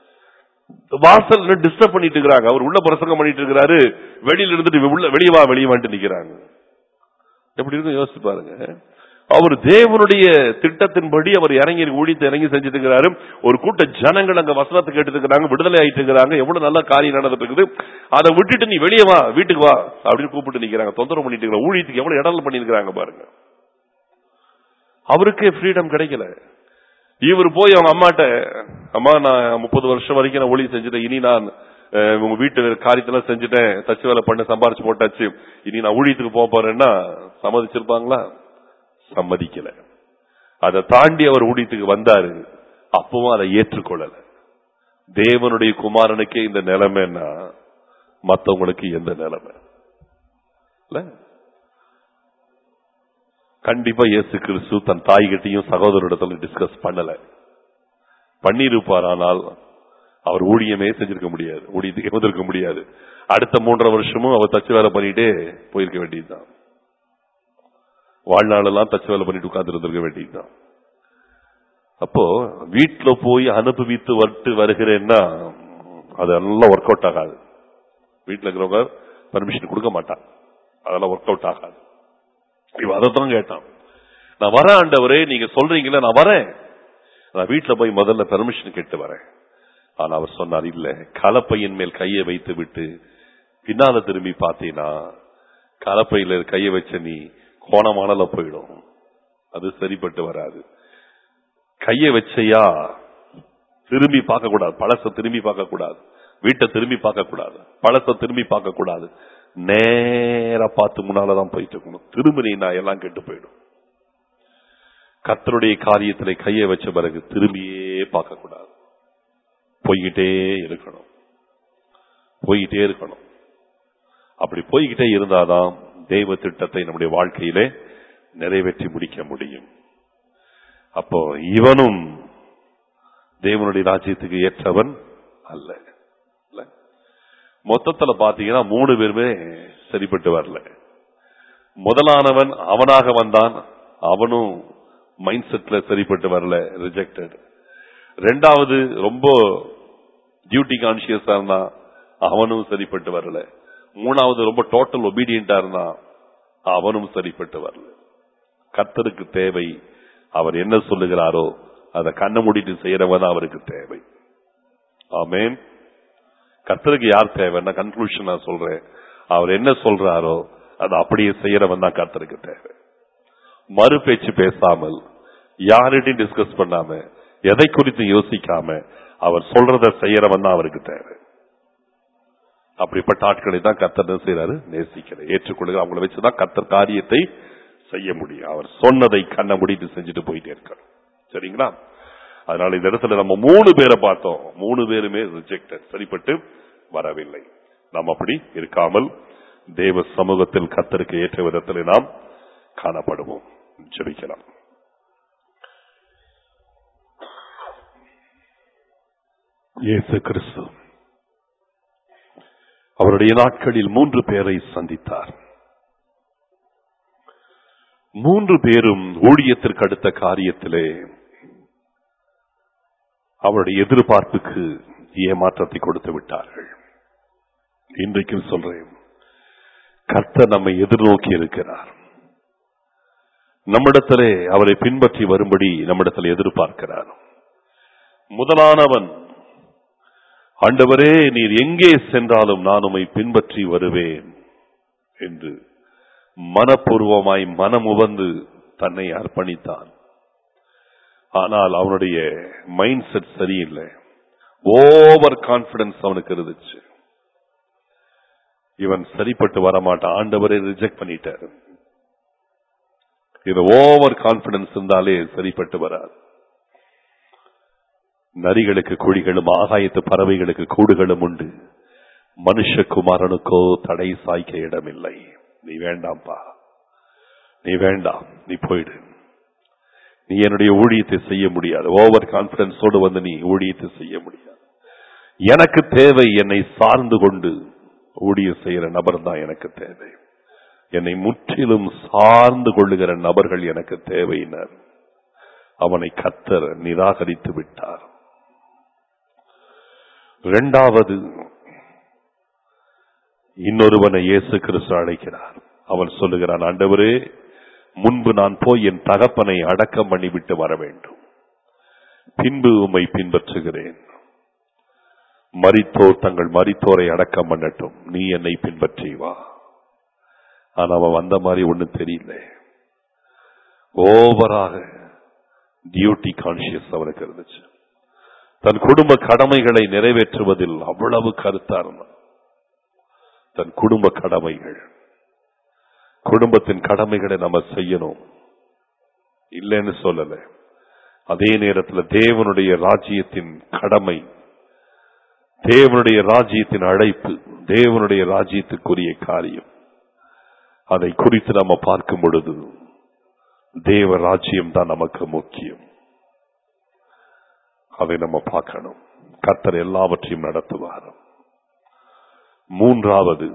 Speaker 1: வாசல் டிஸ்டர்ப் பண்ணிட்டு இருக்கிறாங்க அவர் உள்ள பிரசங்கம் பண்ணிட்டு இருக்கிறாரு வெளியில இருந்துட்டு உள்ள வெளியே வா வெளியே வந்துட்டு நிக்கிறாங்க எப்படி இருக்கும் யோசிச்சு பாருங்க அவர் தேவனுடைய திட்டத்தின்படி அவர் இறங்கி ஊழியத்தை இறங்கி செஞ்சுட்டு இருக்கிறாரு ஒரு கூட்ட ஜனங்கள் அங்க வசனத்தை கேட்டு இருக்கிறாங்க விடுதலை ஆயிட்டு இருக்கிறாங்க எவ்வளவு நல்ல காரியம் நடந்துட்டு இருக்குது அதை விட்டுட்டு நீ வெளியே வா வீட்டுக்கு வா அப்படின்னு கூப்பிட்டு நிக்கிறாங்க தொந்தரவு பண்ணிட்டு இருக்கிற ஊழியத்துக்கு எவ்வளவு இடல் பண்ணிருக்கிறாங்க பாருங்க அவருக்கே ஃப்ரீடம் கிடைக்கல இவர் போய் அவங்க அம்மாட்ட அம்மா நான் முப்பது வருஷம் வரைக்கும் நான் ஒளி செஞ்சுட்டேன் இனி நான் அஹ், உங்க வீட்டு காரியத்தெல்லாம் செஞ்சுட்டேன் தச்சு வேலை பண்ண சம்பாரிச்சு போட்டாச்சு இனி நான் ஊழியத்துக்கு போக போறேன்னா சம்மதிச்சிருப்பாங்களா சம்மதிக்கல அதை தாண்டி அவர் ஊழியத்துக்கு வந்தாரு அப்பவும் அதை ஏற்றுக்கொள்ளல தேவனுடைய குமாரனுக்கே இந்த நிலைமைன்னா மத்தவங்களுக்கு எந்த நிலைமை இல்ல கண்டிப்பா இயேசு கிறிஸ்து தன் தாய்கிட்டையும் சகோதரிடத்துல டிஸ்கஸ் பண்ணல பண்ணியிருப்பார் ஆனால் அவர் ஊழியமே செஞ்சிருக்க முடியாது ஊழியத்துக்கு வந்திருக்க முடியாது அடுத்த மூன்றரை வருஷமும் அவர் தச்சு வேலை பண்ணிட்டே போயிருக்க வேண்டியதுதான் வாழ்நாளெல்லாம் தச்சு வேலை பண்ணிட்டு உட்கார்ந்து இருந்திருக்க வேண்டியதுதான் அப்போ வீட்டுல போய் அனுபவித்து வட்டு வருகிறேன்னா அது நல்லா ஒர்க் அவுட் ஆகாது வீட்டுல இருக்கிறவங்க பர்மிஷன் கொடுக்க மாட்டாங்க அதெல்லாம் ஒர்க் அவுட் ஆகாது இவன் அதைத்தான் கேட்டான் நான் வரேன் ஆண்டவரே நீங்க சொல்றீங்களே நான் வரேன் நான் வீட்டுல போய் முதல்ல பெர்மிஷன் கேட்டு வரேன் ஆனா அவர் சொன்னார் இல்ல கலப்பையின் மேல் கையை வைத்து விட்டு பின்னால திரும்பி பார்த்தீங்கன்னா கலப்பையில கையை வச்ச நீ கோணமானல போயிடும் அது சரிப்பட்டு வராது கையை வச்சையா திரும்பி பார்க்க கூடாது பழச திரும்பி பார்க்க கூடாது வீட்டை திரும்பி பார்க்க கூடாது பழச திரும்பி பார்க்க கூடாது நேரா பார்த்து முன்னாலதான் போயிட்டு இருக்கணும் திரும்பினா எல்லாம் கெட்டு போயிடும் கர்த்தருடைய காரியத்துல கையை வச்ச பிறகு திரும்பியே பார்க்க கூடாது போய்கிட்டே இருக்கணும் போய்கிட்டே இருக்கணும் அப்படி போய்கிட்டே இருந்தாதான் தெய்வ திட்டத்தை நம்முடைய வாழ்க்கையிலே நிறைவேற்றி முடிக்க முடியும் அப்போ இவனும் தேவனுடைய ராஜ்யத்துக்கு ஏற்றவன் அல்ல இல்ல? மொத்தத்துல பாத்தீங்கன்னா மூணு பேருமே சரிப்பட்டு வரல முதலானவன் அவனாக வந்தான் அவனும் மைண்ட் செட்ல சரிப்பட்டு வரல ரிஜெக்டட் ரெண்டாவது ரொம்ப டியூட்டி கான்சியஸா இருந்தான் அவனும் சரிப்பட்டு வரல மூணாவது ரொம்ப டோட்டல் ஒபீடியண்டா இருந்தான் அவனும் சரிப்பட்டு வரல கர்த்தருக்கு தேவை அவர் என்ன சொல்லுகிறாரோ அதை கண்ண மூடிட்டு செய்யறவன் தான் அவருக்கு தேவை ஆமென் கர்த்தருக்கு யார் தேவைன்னா கன்க்ளூஷன் நான் சொல்றேன் அவர் என்ன சொல்றாரோ அதை அப்படியே செய்யறவன் தான் கர்த்தருக்கு தேவை மறு பேச்சு பேசாமல் யார்கிட்டையும் டிஸ்கஸ் பண்ணாம எதை குறித்து யோசிக்காம அவர் சொல்றத செய்யறவன் தான் அவருக்கு தேவை அப்படிப்பட்ட ஆட்களை தான் கர்த்தர் என்ன செய்யறாரு நேசிக்கிறார் ஏற்றுக்கொள்கிற அவங்கள வச்சுதான் கர்த்தர் காரியத்தை செய்ய முடியும் அவர் சொன்னதை கண்ண முடித்து செஞ்சுட்டு போயிட்டே இருக்கார் சரிங்களா அதனால இந்த இடத்துல நம்ம மூணு பேரை பார்த்தோம் மூணு பேருமே ரிஜெக்டட் சரிப்பட்டு வரவில்லை நாம் அப்படி இருக்காமல் தேவ சமூகத்தில் கத்தருக்கு ஏற்ற விதத்தில் நாம் காணப்படுவோம் ஜெபிக்கலாம் இயேசு கிறிஸ்து அவருடைய நாட்களில் மூன்று பேரை சந்தித்தார் மூன்று பேரும் ஊழியத்திற்கு அடுத்த காரியத்திலே அவருடைய எதிர்பார்ப்புக்கு ஏமாற்றத்தை கொடுத்து விட்டார்கள் இன்றைக்கும் சொல்றேன் கர்த்தர் நம்மை எதிர்நோக்கி இருக்கிறார் நம்மிடத்திலே அவரை பின்பற்றி வரும்படி நம்மிடத்தில் எதிர்பார்க்கிறார் முதலானவன் ஆண்டவரே நீர் எங்கே சென்றாலும் நான் உம்மை பின்பற்றி வருவேன் என்று மனப்பூர்வமாய் மனமுவந்து தன்னை அர்ப்பணித்தான் ஆனால் அவனுடைய மைண்ட் செட் சரியில்லை ஓவர் கான்பிடன்ஸ் அவனுக்கு இருந்துச்சு இவன் சரிப்பட்டு வரமாட்டான் ஆண்டவரை ரிஜெக்ட் பண்ணிட்டார் இது ஓவர் கான்பிடன்ஸ் இருந்தாலே சரிப்பட்டு வராது நரிகளுக்கு குழிகளும் ஆகாயத்து பறவைகளுக்கு கூடுகளும் உண்டு மனுஷகுமாரனுக்கோ தடை சாய்க்க இடமில்லை நீ வேண்டாம்பா நீ வேண்டாம் நீ போயிடு நீ என்னுடைய ஊழியத்தை செய்ய முடியாது ஓவர் கான்பிடன்ஸோடு வந்து நீ ஊழியத்தை செய்ய முடியாது எனக்கு தேவை என்னை சார்ந்து கொண்டு ஊழியம் செய்கிற நபர் தான் எனக்கு தேவை என்னை முற்றிலும் சார்ந்து கொள்ளுகிற நபர்கள் எனக்கு தேவையினர் அவனை கத்தர் நிராகரித்து விட்டார் இரண்டாவது இன்னொருவனை இயேசு கிறிஸ்து அழைக்கிறார் அவன் சொல்லுகிறான் ஆண்டவரே முன்பு நான் போய் என் தகப்பனை அடக்கம் பண்ணிவிட்டு வர வேண்டும் பின்பு உம்மை பின்பற்றுகிறேன் மரித்தோர் தங்கள் மரித்தோரை அடக்கம் பண்ணட்டும் நீ என்னை பின்பற்றி வா ஆனா அவன் வந்த மாதிரி ஒண்ணும் தெரியல ஓவராக டியூட்டி கான்சியஸ் அவனுக்கு இருந்துச்சு தன் குடும்ப கடமைகளை நிறைவேற்றுவதில் அவ்வளவு கருத்தா இருந்தான் தன் குடும்ப கடமைகள் குடும்பத்தின் கடமைகளை நம்ம செய்யணும் இல்லைன்னு சொல்லல அதே நேரத்தில் தேவனுடைய ராஜ்யத்தின் கடமை தேவனுடைய ராஜ்யத்தின் அழைப்பு தேவனுடைய ராஜ்யத்துக்குரிய காரியம் அதை குறித்து நம்ம பார்க்கும் பொழுது தேவ ராஜ்யம் தான் நமக்கு முக்கியம் அதை நம்ம பார்க்கணும் கர்த்தர் எல்லாவற்றையும் நடத்துவார் மூன்றாவது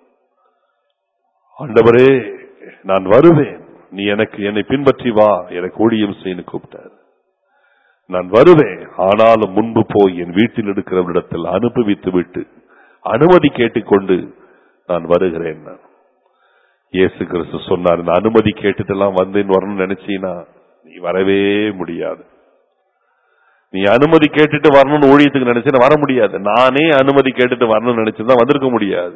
Speaker 1: ஆண்டவரே நான் வருவேன் நீ எனக்கு என்னை பின்பற்றி வா எனக்கு ஊழியம் செய்யு கூப்பிட்டார் நான் வருவேன் ஆனாலும் முன்பு போய் என் வீட்டில் இருக்கிறவரிடத்தில் அனுபவித்து விட்டு அனுமதி கேட்டுக்கொண்டு நான் வருகிறேன் நான் இயேசு கிறிஸ்து சொன்னார் இந்த அனுமதி கேட்டுட்டெல்லாம் வந்தேன் வரணும்னு நினைச்சீனா நீ வரவே முடியாது நீ அனுமதி கேட்டுட்டு வரணும்னு ஊழியத்துக்கு நினைச்சா வர முடியாது நானே அனுமதி கேட்டுட்டு வரணும்னு நினைச்சிருந்தா வந்திருக்க முடியாது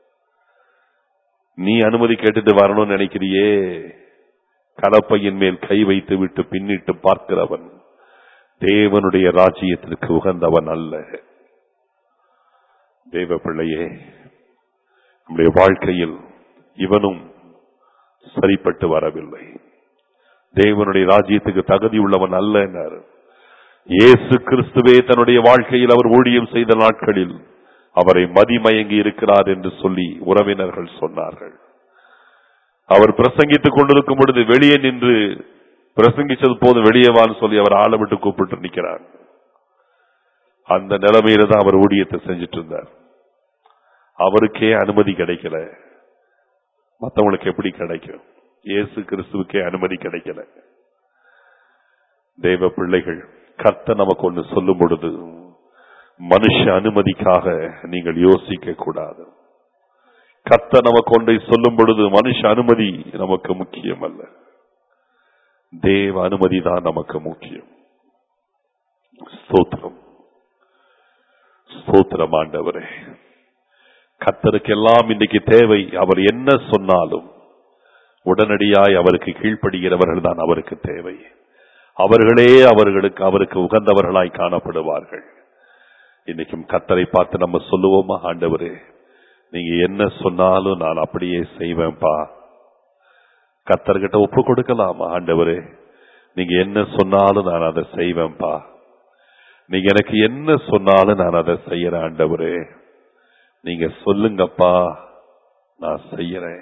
Speaker 1: நீ அனுமதி கேட்டுட்டு வரணும்னு நினைக்கிறியே கலப்பையின் மேல் கை வைத்து விட்டு பின்னிட்டு பார்க்கிறவன் தேவனுடைய ராஜ்யத்திற்கு உகந்தவன் அல்ல தேவ பிள்ளையே நம்முடைய வாழ்க்கையில் இவனும் சரிப்பட்டு வரவில்லை தேவனுடைய ராஜ்யத்துக்கு தகுதி உள்ளவன் அல்ல என்றார் இயேசு கிறிஸ்துவே தன்னுடைய வாழ்க்கையில் அவர் ஊழியம் செய்த நாட்களில் அவரை மதிமயங்கி இருக்கிறார் என்று சொல்லி உறவினர்கள் சொன்னார்கள் அவர் பிரசங்கித்துக் கொண்டிருக்கும் பொழுது வெளியே நின்று பிரசங்கிச்சது போது வெளியே வான்னு சொல்லி அவர் ஆளை விட்டு கூப்பிட்டு நிக்கிறார் அந்த நிலைமையில தான் அவர் ஊழியத்தை செஞ்சிட்டு இருந்தார் அவருக்கே அனுமதி கிடைக்கல மத்தவங்களுக்கு எப்படி கிடைக்கும் இயேசு கிறிஸ்துவுக்கே அனுமதி கிடைக்கல தேவ பிள்ளைகள் கர்த்த நமக்கு ஒன்று சொல்லும் பொழுது மனுஷ அனுமதிக்காக நீங்கள் யோசிக்க கூடாது கர்த்த நமக்கு ஒன்றை சொல்லும் பொழுது மனுஷ அனுமதி நமக்கு முக்கியம் அல்ல தேவ அனுமதி தான் நமக்கு முக்கியம் ஸ்தோத்திரம் ஸ்தோத்திரம் ஆண்டவரே கத்தருக்கெல்லாம் இன்னைக்கு தேவை அவர் என்ன சொன்னாலும் உடனடியாய் அவருக்கு கீழ்ப்படுகிறவர்கள் தான் அவருக்கு தேவை அவர்களே அவர்களுக்கு அவருக்கு உகந்தவர்களாய் காணப்படுவார்கள் இன்னைக்கும் கத்தரை பார்த்து நம்ம சொல்லுவோமா ஆண்டவரே நீங்க என்ன சொன்னாலும் நான் அப்படியே செய்வேன்ப்பா கத்தர்கிட்ட ஒப்பு கொடுக்கலாமா ஆண்டவரே நீங்க என்ன சொன்னாலும் நான் அதை செய்வேன்ப்பா நீங்க எனக்கு என்ன சொன்னாலும் நான் அதை செய்யறேன் ஆண்டவரே நீங்க சொல்லுங்கப்பா நான் செய்யறேன்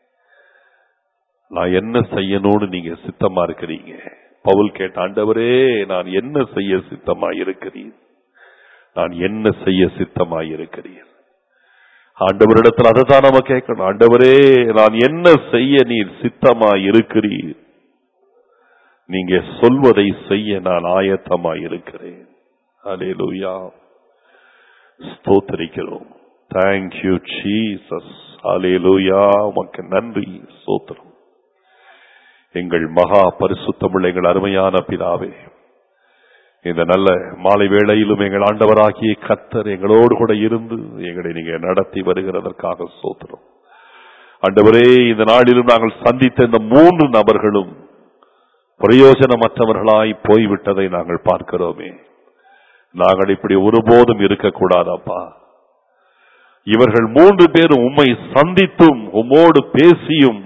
Speaker 1: நான் என்ன செய்யணும்னு நீங்க சித்தமா இருக்கிறீங்க பவுல் கேட்ட ஆண்டவரே நான் என்ன செய்ய சித்தமா இருக்கிறீர் நான் என்ன செய்ய சித்தமா இருக்கிறீர் ஆண்டவரிடத்தில் அதுதான் நம்ம கேட்கணும் ஆண்டவரே நான் என்ன செய்ய நீர் சித்தமா இருக்கிறீர் நீங்க சொல்வதை செய்ய நான் ஆயத்தமா இருக்கிறேன் அலேலுயா ஸ்தோத்தரிக்கிறோம் தேங்க்யூ ஜீசஸ் அலேலுயா உமக்கு நன்றி ஸ்தோத்திரம் எங்கள் மகா பரிசுத்தமுள்ள எங்கள் அருமையான பிதாவே இந்த நல்ல மாலை வேளையிலும் எங்கள் ஆண்டவராகிய கத்தர் எங்களோடு கூட இருந்து எங்களை நீங்க நடத்தி வருகிறதற்காக சோத்திரம் ஆண்டவரே இந்த நாளிலும் நாங்கள் சந்தித்த இந்த மூன்று நபர்களும் பிரயோஜனமற்றவர்களாய் போய்விட்டதை நாங்கள் பார்க்கிறோமே நாங்கள் இப்படி ஒருபோதும் இருக்கக்கூடாதப்பா இவர்கள் மூன்று பேரும் உம்மை சந்தித்தும் உம்மோடு பேசியும்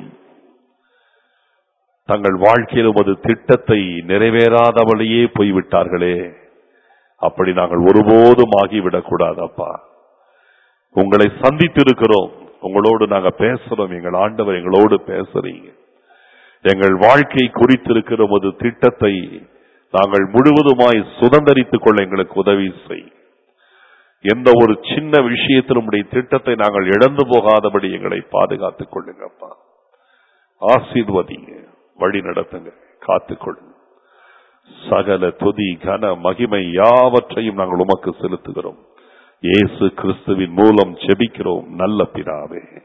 Speaker 1: தங்கள் வாழ்க்கையில் உமது திட்டத்தை நிறைவேறாதவளையே போய்விட்டார்களே அப்படி நாங்கள் ஒருபோதும் ஆகிவிடக் கூடாதப்பா உங்களை சந்தித்திருக்கிறோம் உங்களோடு நாங்க பேசுறோம் எங்கள் ஆண்டவர் எங்களோடு பேசுறீங்க எங்கள் வாழ்க்கை குறித்திருக்கிற உமது திட்டத்தை நாங்கள் முழுவதுமாய் சுதந்திரித்துக் கொள்ள எங்களுக்கு உதவி செய் எந்த ஒரு சின்ன விஷயத்திலும் உடைய திட்டத்தை நாங்கள் இழந்து போகாதபடி எங்களை பாதுகாத்துக் கொள்ளுங்கப்பா ஆசீர்வதிங்க வழி நடத்துங்க காத்துக்கொள்ளுங்க சகல துதி கன மகிமை யாவற்றையும் நாங்கள் உமக்கு செலுத்துகிறோம் இயேசு கிறிஸ்துவின் மூலம் செபிக்கிறோம் நல்ல பிதாவே